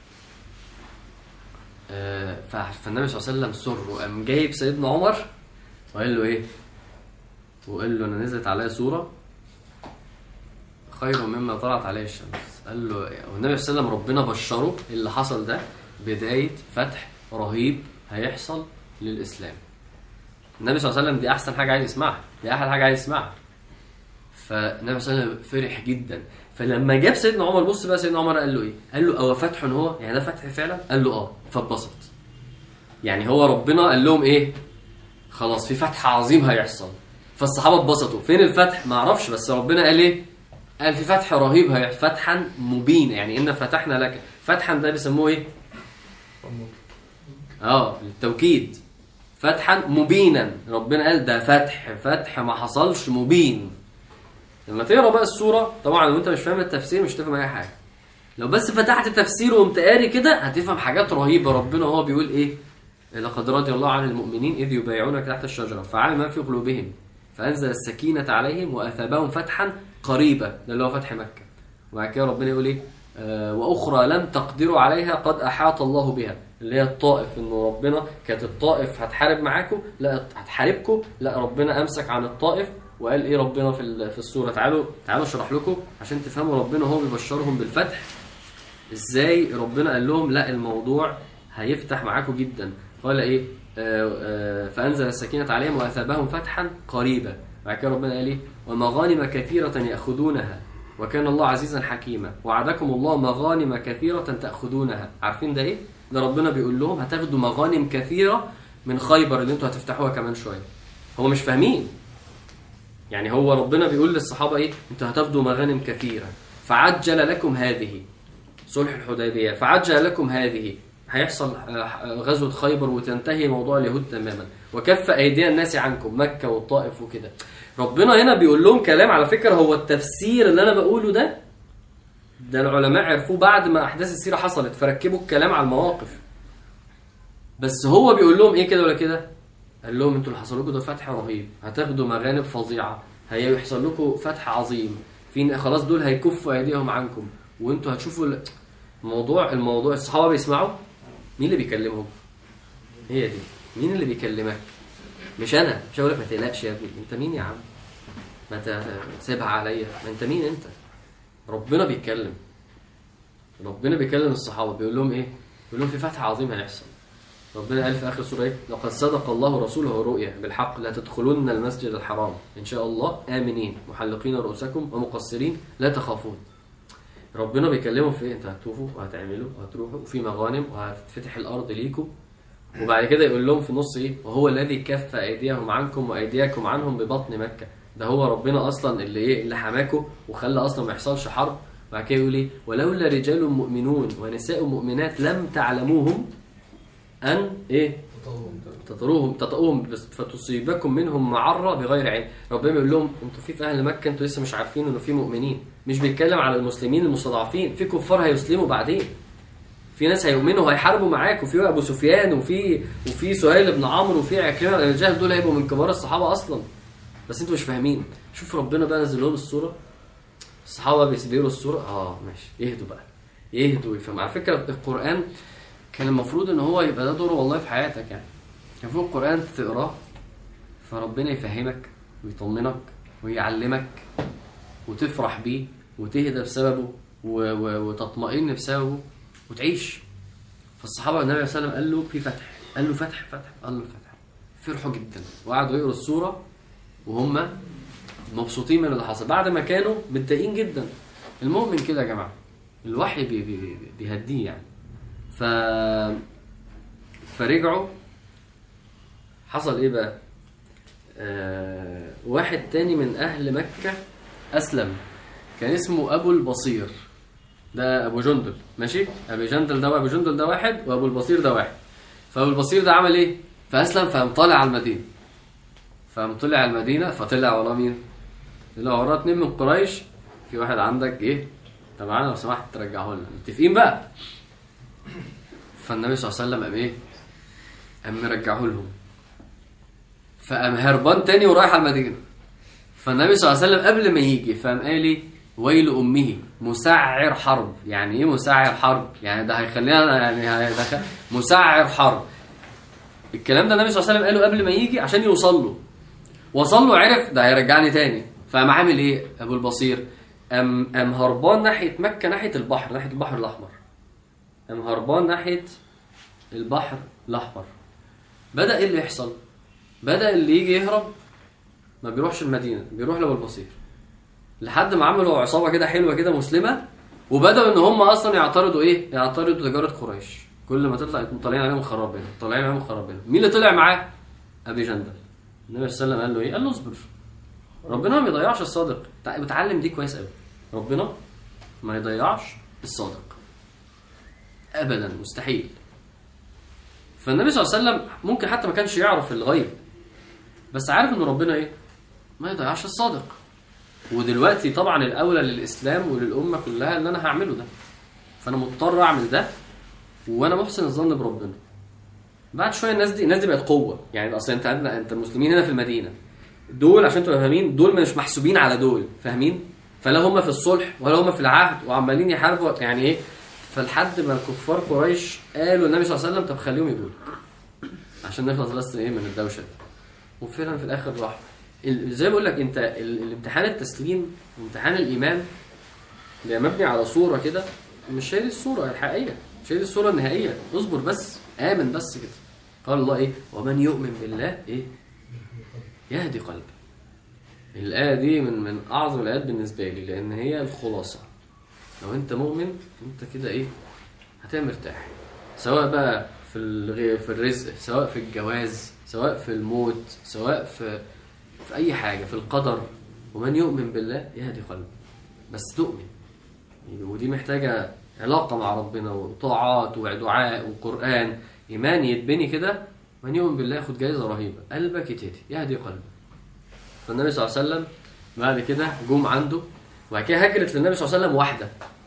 آه، ف- فالنبي صلى الله عليه وسلم سر وقام جايب سيدنا عمر وقال له ايه وقال له انا نزلت عليا سوره خير مما طلعت عليه الشمس قال له والنبي صلى الله عليه وسلم ربنا بشره اللي حصل ده بدايه فتح رهيب هيحصل للاسلام النبي صلى الله عليه وسلم دي احسن حاجه عايز يسمعها دي احلى حاجه عايز يسمعها فالنبي صلى الله عليه وسلم فرح جدا فلما جاب سيدنا عمر بص بقى سيدنا عمر قال له ايه قال له او فتح هو يعني ده فتح فعلا قال له اه فاتبسط يعني هو ربنا قال لهم ايه خلاص في فتح عظيم هيحصل فالصحابه اتبسطوا فين الفتح ما اعرفش بس ربنا قال ايه قال في فتح رهيب هيحصل فتحا مبينا يعني ان فتحنا لك فتحا ده بيسموه ايه اه للتوكيد فتحا مبينا ربنا قال ده فتح فتح ما حصلش مبين لما تقرا بقى السوره طبعا لو انت مش فاهم التفسير مش هتفهم اي حاجه لو بس فتحت تفسير وقمت قاري كده هتفهم حاجات رهيبه ربنا هو بيقول ايه لقد رضي الله عن المؤمنين اذ يبايعونك تحت الشجره فعلم ما في قلوبهم فانزل السكينه عليهم واثابهم فتحا قريبا ده اللي هو فتح مكه وبعد كده ربنا يقول ايه آه واخرى لم تقدروا عليها قد احاط الله بها اللي هي الطائف انه ربنا كانت الطائف هتحارب معاكم لا هتحاربكم لا ربنا امسك عن الطائف وقال ايه ربنا في ال- في السوره تعالوا تعالوا اشرح لكم عشان تفهموا ربنا هو بيبشرهم بالفتح ازاي ربنا قال لهم لا الموضوع هيفتح معاكم جدا قال ايه آه آه فانزل السكينه عليهم واثابهم فتحا قريبا بعد كده ربنا قال ايه ومغانم كثيره ياخذونها وكان الله عزيزا حكيما وعدكم الله مغانم كثيره تاخذونها عارفين ده ايه ده ربنا بيقول لهم هتاخدوا مغانم كثيره من خيبر اللي انتوا هتفتحوها كمان شويه هو مش فاهمين يعني هو ربنا بيقول للصحابه ايه انتوا هتاخدوا مغانم كثيره فعجل لكم هذه صلح الحديبيه فعجل لكم هذه هيحصل آه، غزوه خيبر وتنتهي موضوع اليهود تماما وكف ايدي الناس عنكم مكه والطائف وكده ربنا هنا بيقول لهم كلام على فكره هو التفسير اللي انا بقوله ده ده العلماء عرفوه بعد ما احداث السيره حصلت فركبوا الكلام على المواقف بس هو بيقول لهم ايه كده ولا كده قال لهم انتوا اللي حصل لكم ده فتح رهيب هتاخدوا مغانم فظيعه هيحصل لكم فتح عظيم في خلاص دول هيكفوا ايديهم عنكم وانتوا هتشوفوا ال- الموضوع الموضوع الصحابه بيسمعوا مين اللي بيكلمهم هي دي مين اللي بيكلمك مش انا مش هقول لك ما تقلقش يا ابني انت مين يا عم ما ت- تسيبها عليا ما انت مين انت ربنا بيتكلم ربنا بيكلم الصحابه بيقول لهم ايه بيقول لهم في فتح عظيم هيحصل ربنا قال في اخر سوره ايه لقد صدق الله رسوله الرؤيا بالحق لا تدخلن المسجد الحرام ان شاء الله امنين محلقين رؤوسكم ومقصرين لا تخافون ربنا بيكلمهم في ايه انت هتطوفوا وهتعملوا وهتروحوا وفي مغانم وهتفتح الارض ليكم وبعد كده يقول لهم في النص ايه وهو الذي كف ايديهم عنكم وايديكم عنهم ببطن مكه ده هو ربنا اصلا اللي ايه اللي حماكم وخلى اصلا ما يحصلش حرب بعد كده يقول ايه ولولا رجال مؤمنون ونساء مؤمنات لم تعلموهم ان ايه تطروهم تطؤوهم بس فتصيبكم منهم معره بغير علم ربنا بيقول لهم انتوا في في اهل مكه انتوا لسه مش عارفين انه في مؤمنين مش بيتكلم على المسلمين المستضعفين في كفار هيسلموا بعدين في ناس هيؤمنوا وهيحاربوا معاك وفي ابو سفيان وفي وفي سهيل بن عمرو وفي عكرمه بن الجهل دول هيبقوا من كبار الصحابه اصلا بس انتوا مش فاهمين شوف ربنا بقى نزل لهم الصوره الصحابه بيسبيروا الصوره اه ماشي يهدوا بقى يهدوا ويفهموا على فكره القران كان المفروض ان هو يبقى ده دوره والله في حياتك يعني كان فوق القران تقراه فربنا يفهمك ويطمنك ويعلمك وتفرح بيه وتهدى بسببه و- و- وتطمئن بسببه وتعيش فالصحابه النبي صلى الله عليه وسلم قال له في فتح قال له فتح فتح قال له فتح فرحوا جدا وقعدوا يقروا السوره وهم مبسوطين من اللي حصل بعد ما كانوا متضايقين جدا المؤمن كده يا جماعه الوحي بي بي بي- بيهديه يعني ف فرجعوا حصل ايه بقى آه واحد تاني من اهل مكه اسلم كان اسمه ابو البصير ده ابو جندل ماشي ابو جندل ده وابو جندل ده واحد وابو البصير ده واحد فابو البصير ده عمل ايه فاسلم فقام طالع على المدينه فقام طلع على المدينه فطلع وراه مين طلع وراه اتنين من قريش في واحد عندك ايه طب معانا لو سمحت ترجعه لنا متفقين بقى فالنبي صلى الله عليه وسلم قام ايه قام مرجعه لهم فقام هربان تاني ورايح على المدينه فالنبي صلى الله عليه وسلم قبل ما يجي فقام قال ايه ويل امه مسعر حرب يعني ايه مسعر حرب يعني ده هيخلينا يعني هيدخل مسعر حرب الكلام ده النبي صلى الله عليه وسلم قاله قبل ما يجي عشان يوصل له وصل له عرف ده هيرجعني تاني فقام عامل ايه ابو البصير قام قام هربان ناحيه مكه ناحيه البحر ناحيه البحر الاحمر قام هربان ناحيه البحر الاحمر بدا ايه اللي يحصل بدا اللي يجي يهرب ما بيروحش المدينه بيروح لابو البصير لحد ما عملوا عصابه كده حلوه كده مسلمه وبداوا ان هم اصلا يعترضوا ايه يعترضوا تجاره قريش كل ما تطلع يكونوا طالعين عليهم خرابين طالعين عليهم خرابين مين اللي طلع معاه ابي جندل النبي صلى الله عليه وسلم قال له ايه قال له اصبر ربنا ما يضيعش الصادق تع- بتعلم دي كويس قوي ربنا ما يضيعش الصادق ابدا مستحيل فالنبي صلى الله عليه وسلم ممكن حتى ما كانش يعرف الغيب بس عارف ان ربنا ايه ما يضيعش الصادق ودلوقتي طبعا الاولى للاسلام وللامه كلها ان انا هعمله ده فانا مضطر اعمل ده وانا محسن الظن بربنا بعد شويه الناس دي الناس دي بقت قوه يعني اصل انت عندنا انت المسلمين هنا في المدينه دول عشان تبقى فاهمين دول مش محسوبين على دول فاهمين فلا هم في الصلح ولا هم في العهد وعمالين يحاربوا يعني ايه فلحد ما الكفار قريش قالوا النبي صلى الله عليه وسلم طب خليهم يقولوا عشان نخلص بس ايه من الدوشه دي وفعلا في الاخر راح ال- زي ما بقول لك انت ال- الامتحان التسليم وامتحان الايمان ده مبني على صوره كده مش هي دي الصوره الحقيقيه مش هي دي الصوره النهائيه اصبر بس امن بس كده قال الله ايه ومن يؤمن بالله ايه يهدي قلبه الآية دي من من أعظم الآيات بالنسبة لي لأن هي الخلاصة لو أنت مؤمن أنت كده إيه هتبقى مرتاح سواء بقى في الغ... في الرزق سواء في الجواز سواء في الموت سواء في في أي حاجة في القدر ومن يؤمن بالله يهدي قلبه بس تؤمن ودي محتاجة علاقة مع ربنا وطاعات ودعاء وقرآن إيمان يتبني كده من يؤمن بالله ياخد جايزة رهيبة قلبك يتهدي يهدي قلبك فالنبي صلى الله عليه وسلم بعد كده جم عنده وبعد كده هجرت للنبي صلى الله عليه وسلم واحدة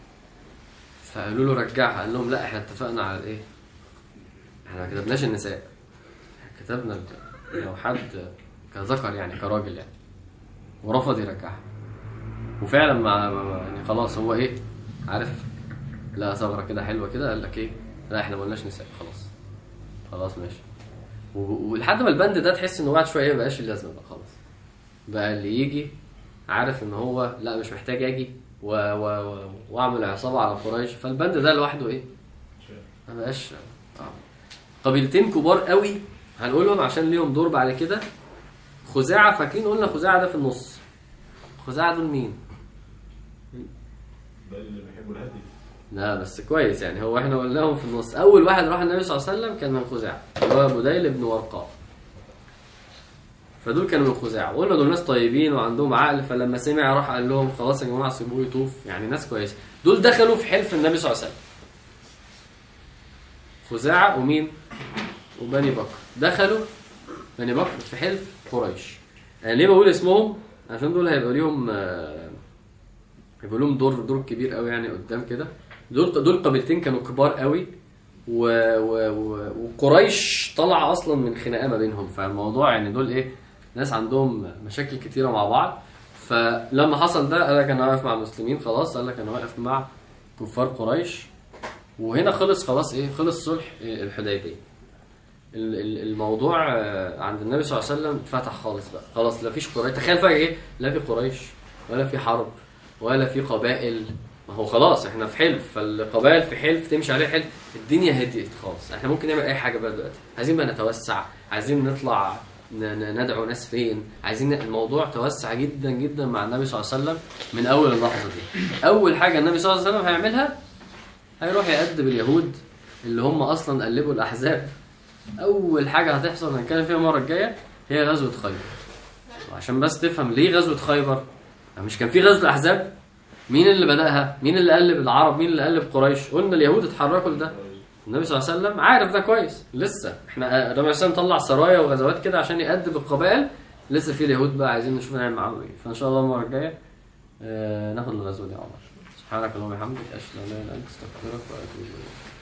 فقالوا له رجعها قال لهم لا احنا اتفقنا على ايه احنا ما كتبناش النساء احنا كتبنا ال- لو حد كذكر يعني كراجل يعني ورفض يرجعها وفعلا ما ما- ما- يعني خلاص هو ايه عارف لا ثغره كده حلوه كده قال لك ايه لا احنا ما قلناش نساء خلاص خلاص ماشي و- ولحد ما البند ده تحس ان هو بعد شويه ما بقاش ليه لازمه بقى خلاص بقى اللي يجي عارف ان هو لا مش محتاج اجي و... و... و... واعمل عصابه على قريش فالبند ده لوحده ايه ما بقاش آه. قبيلتين كبار قوي هنقولهم عشان ليهم دور بعد كده خزاعه فاكرين قلنا خزاعه ده في النص خزاعه دول مين ده اللي بيحبوا الهدي لا بس كويس يعني هو احنا قلناهم في النص اول واحد راح النبي صلى الله عليه وسلم كان من خزاعه اللي هو بديل بن ورقاء فدول كانوا من خزاعه وقلنا دول ناس طيبين وعندهم عقل فلما سمع راح قال لهم خلاص يا جماعه سيبوه يطوف يعني ناس كويسه دول دخلوا في حلف النبي صلى الله عليه وسلم خزاعه ومين وبني بكر دخلوا بني بكر في حلف قريش يعني ليه بقول اسمهم عشان دول هيبقوا ليهم آه، هيبقى لهم دور دور كبير قوي يعني قدام كده دول دول قبيلتين كانوا كبار قوي و... و... و... وقريش طالعه اصلا من خناقه ما بينهم فالموضوع يعني دول ايه ناس عندهم مشاكل كتيره مع بعض فلما حصل ده قال لك انا واقف مع المسلمين خلاص قال لك انا واقف مع كفار قريش وهنا خلص خلاص ايه خلص صلح إيه، الحديبيه ال- ال- الموضوع آه، عند النبي صلى الله عليه وسلم اتفتح خالص بقى خلاص لا فيش قريش تخيل فجاه ايه لا في قريش ولا في حرب ولا في قبائل ما هو خلاص احنا في حلف فالقبائل في حلف تمشي عليه حلف الدنيا هديت خالص احنا ممكن نعمل اي حاجه بقى دلوقتي عايزين بقى نتوسع عايزين نطلع ن- ن- ندعو ناس فين عايزين ن- الموضوع توسع جدا جدا مع النبي صلى الله عليه وسلم من اول اللحظه دي اول حاجه النبي صلى الله عليه وسلم هيعملها هيروح يأدب اليهود اللي هم اصلا قلبوا الاحزاب اول حاجه هتحصل هنتكلم فيها المره الجايه هي غزوه خيبر عشان بس تفهم ليه غزوه خيبر مش كان في غزوه الاحزاب مين اللي بداها مين اللي قلب العرب مين اللي قلب قريش قلنا اليهود اتحركوا لده النبي صلى الله عليه وسلم عارف ده كويس لسه احنا النبي صلى الله عليه وسلم طلع سرايا وغزوات كده عشان يأدب القبائل لسه في اليهود بقى عايزين نشوف نعمل معاهم ايه فان شاء الله المره الجايه آه ناخد الغزوه دي يا عمر سبحانك اللهم وبحمدك اشهد ان لا اله الا انت استغفرك واتوب اليك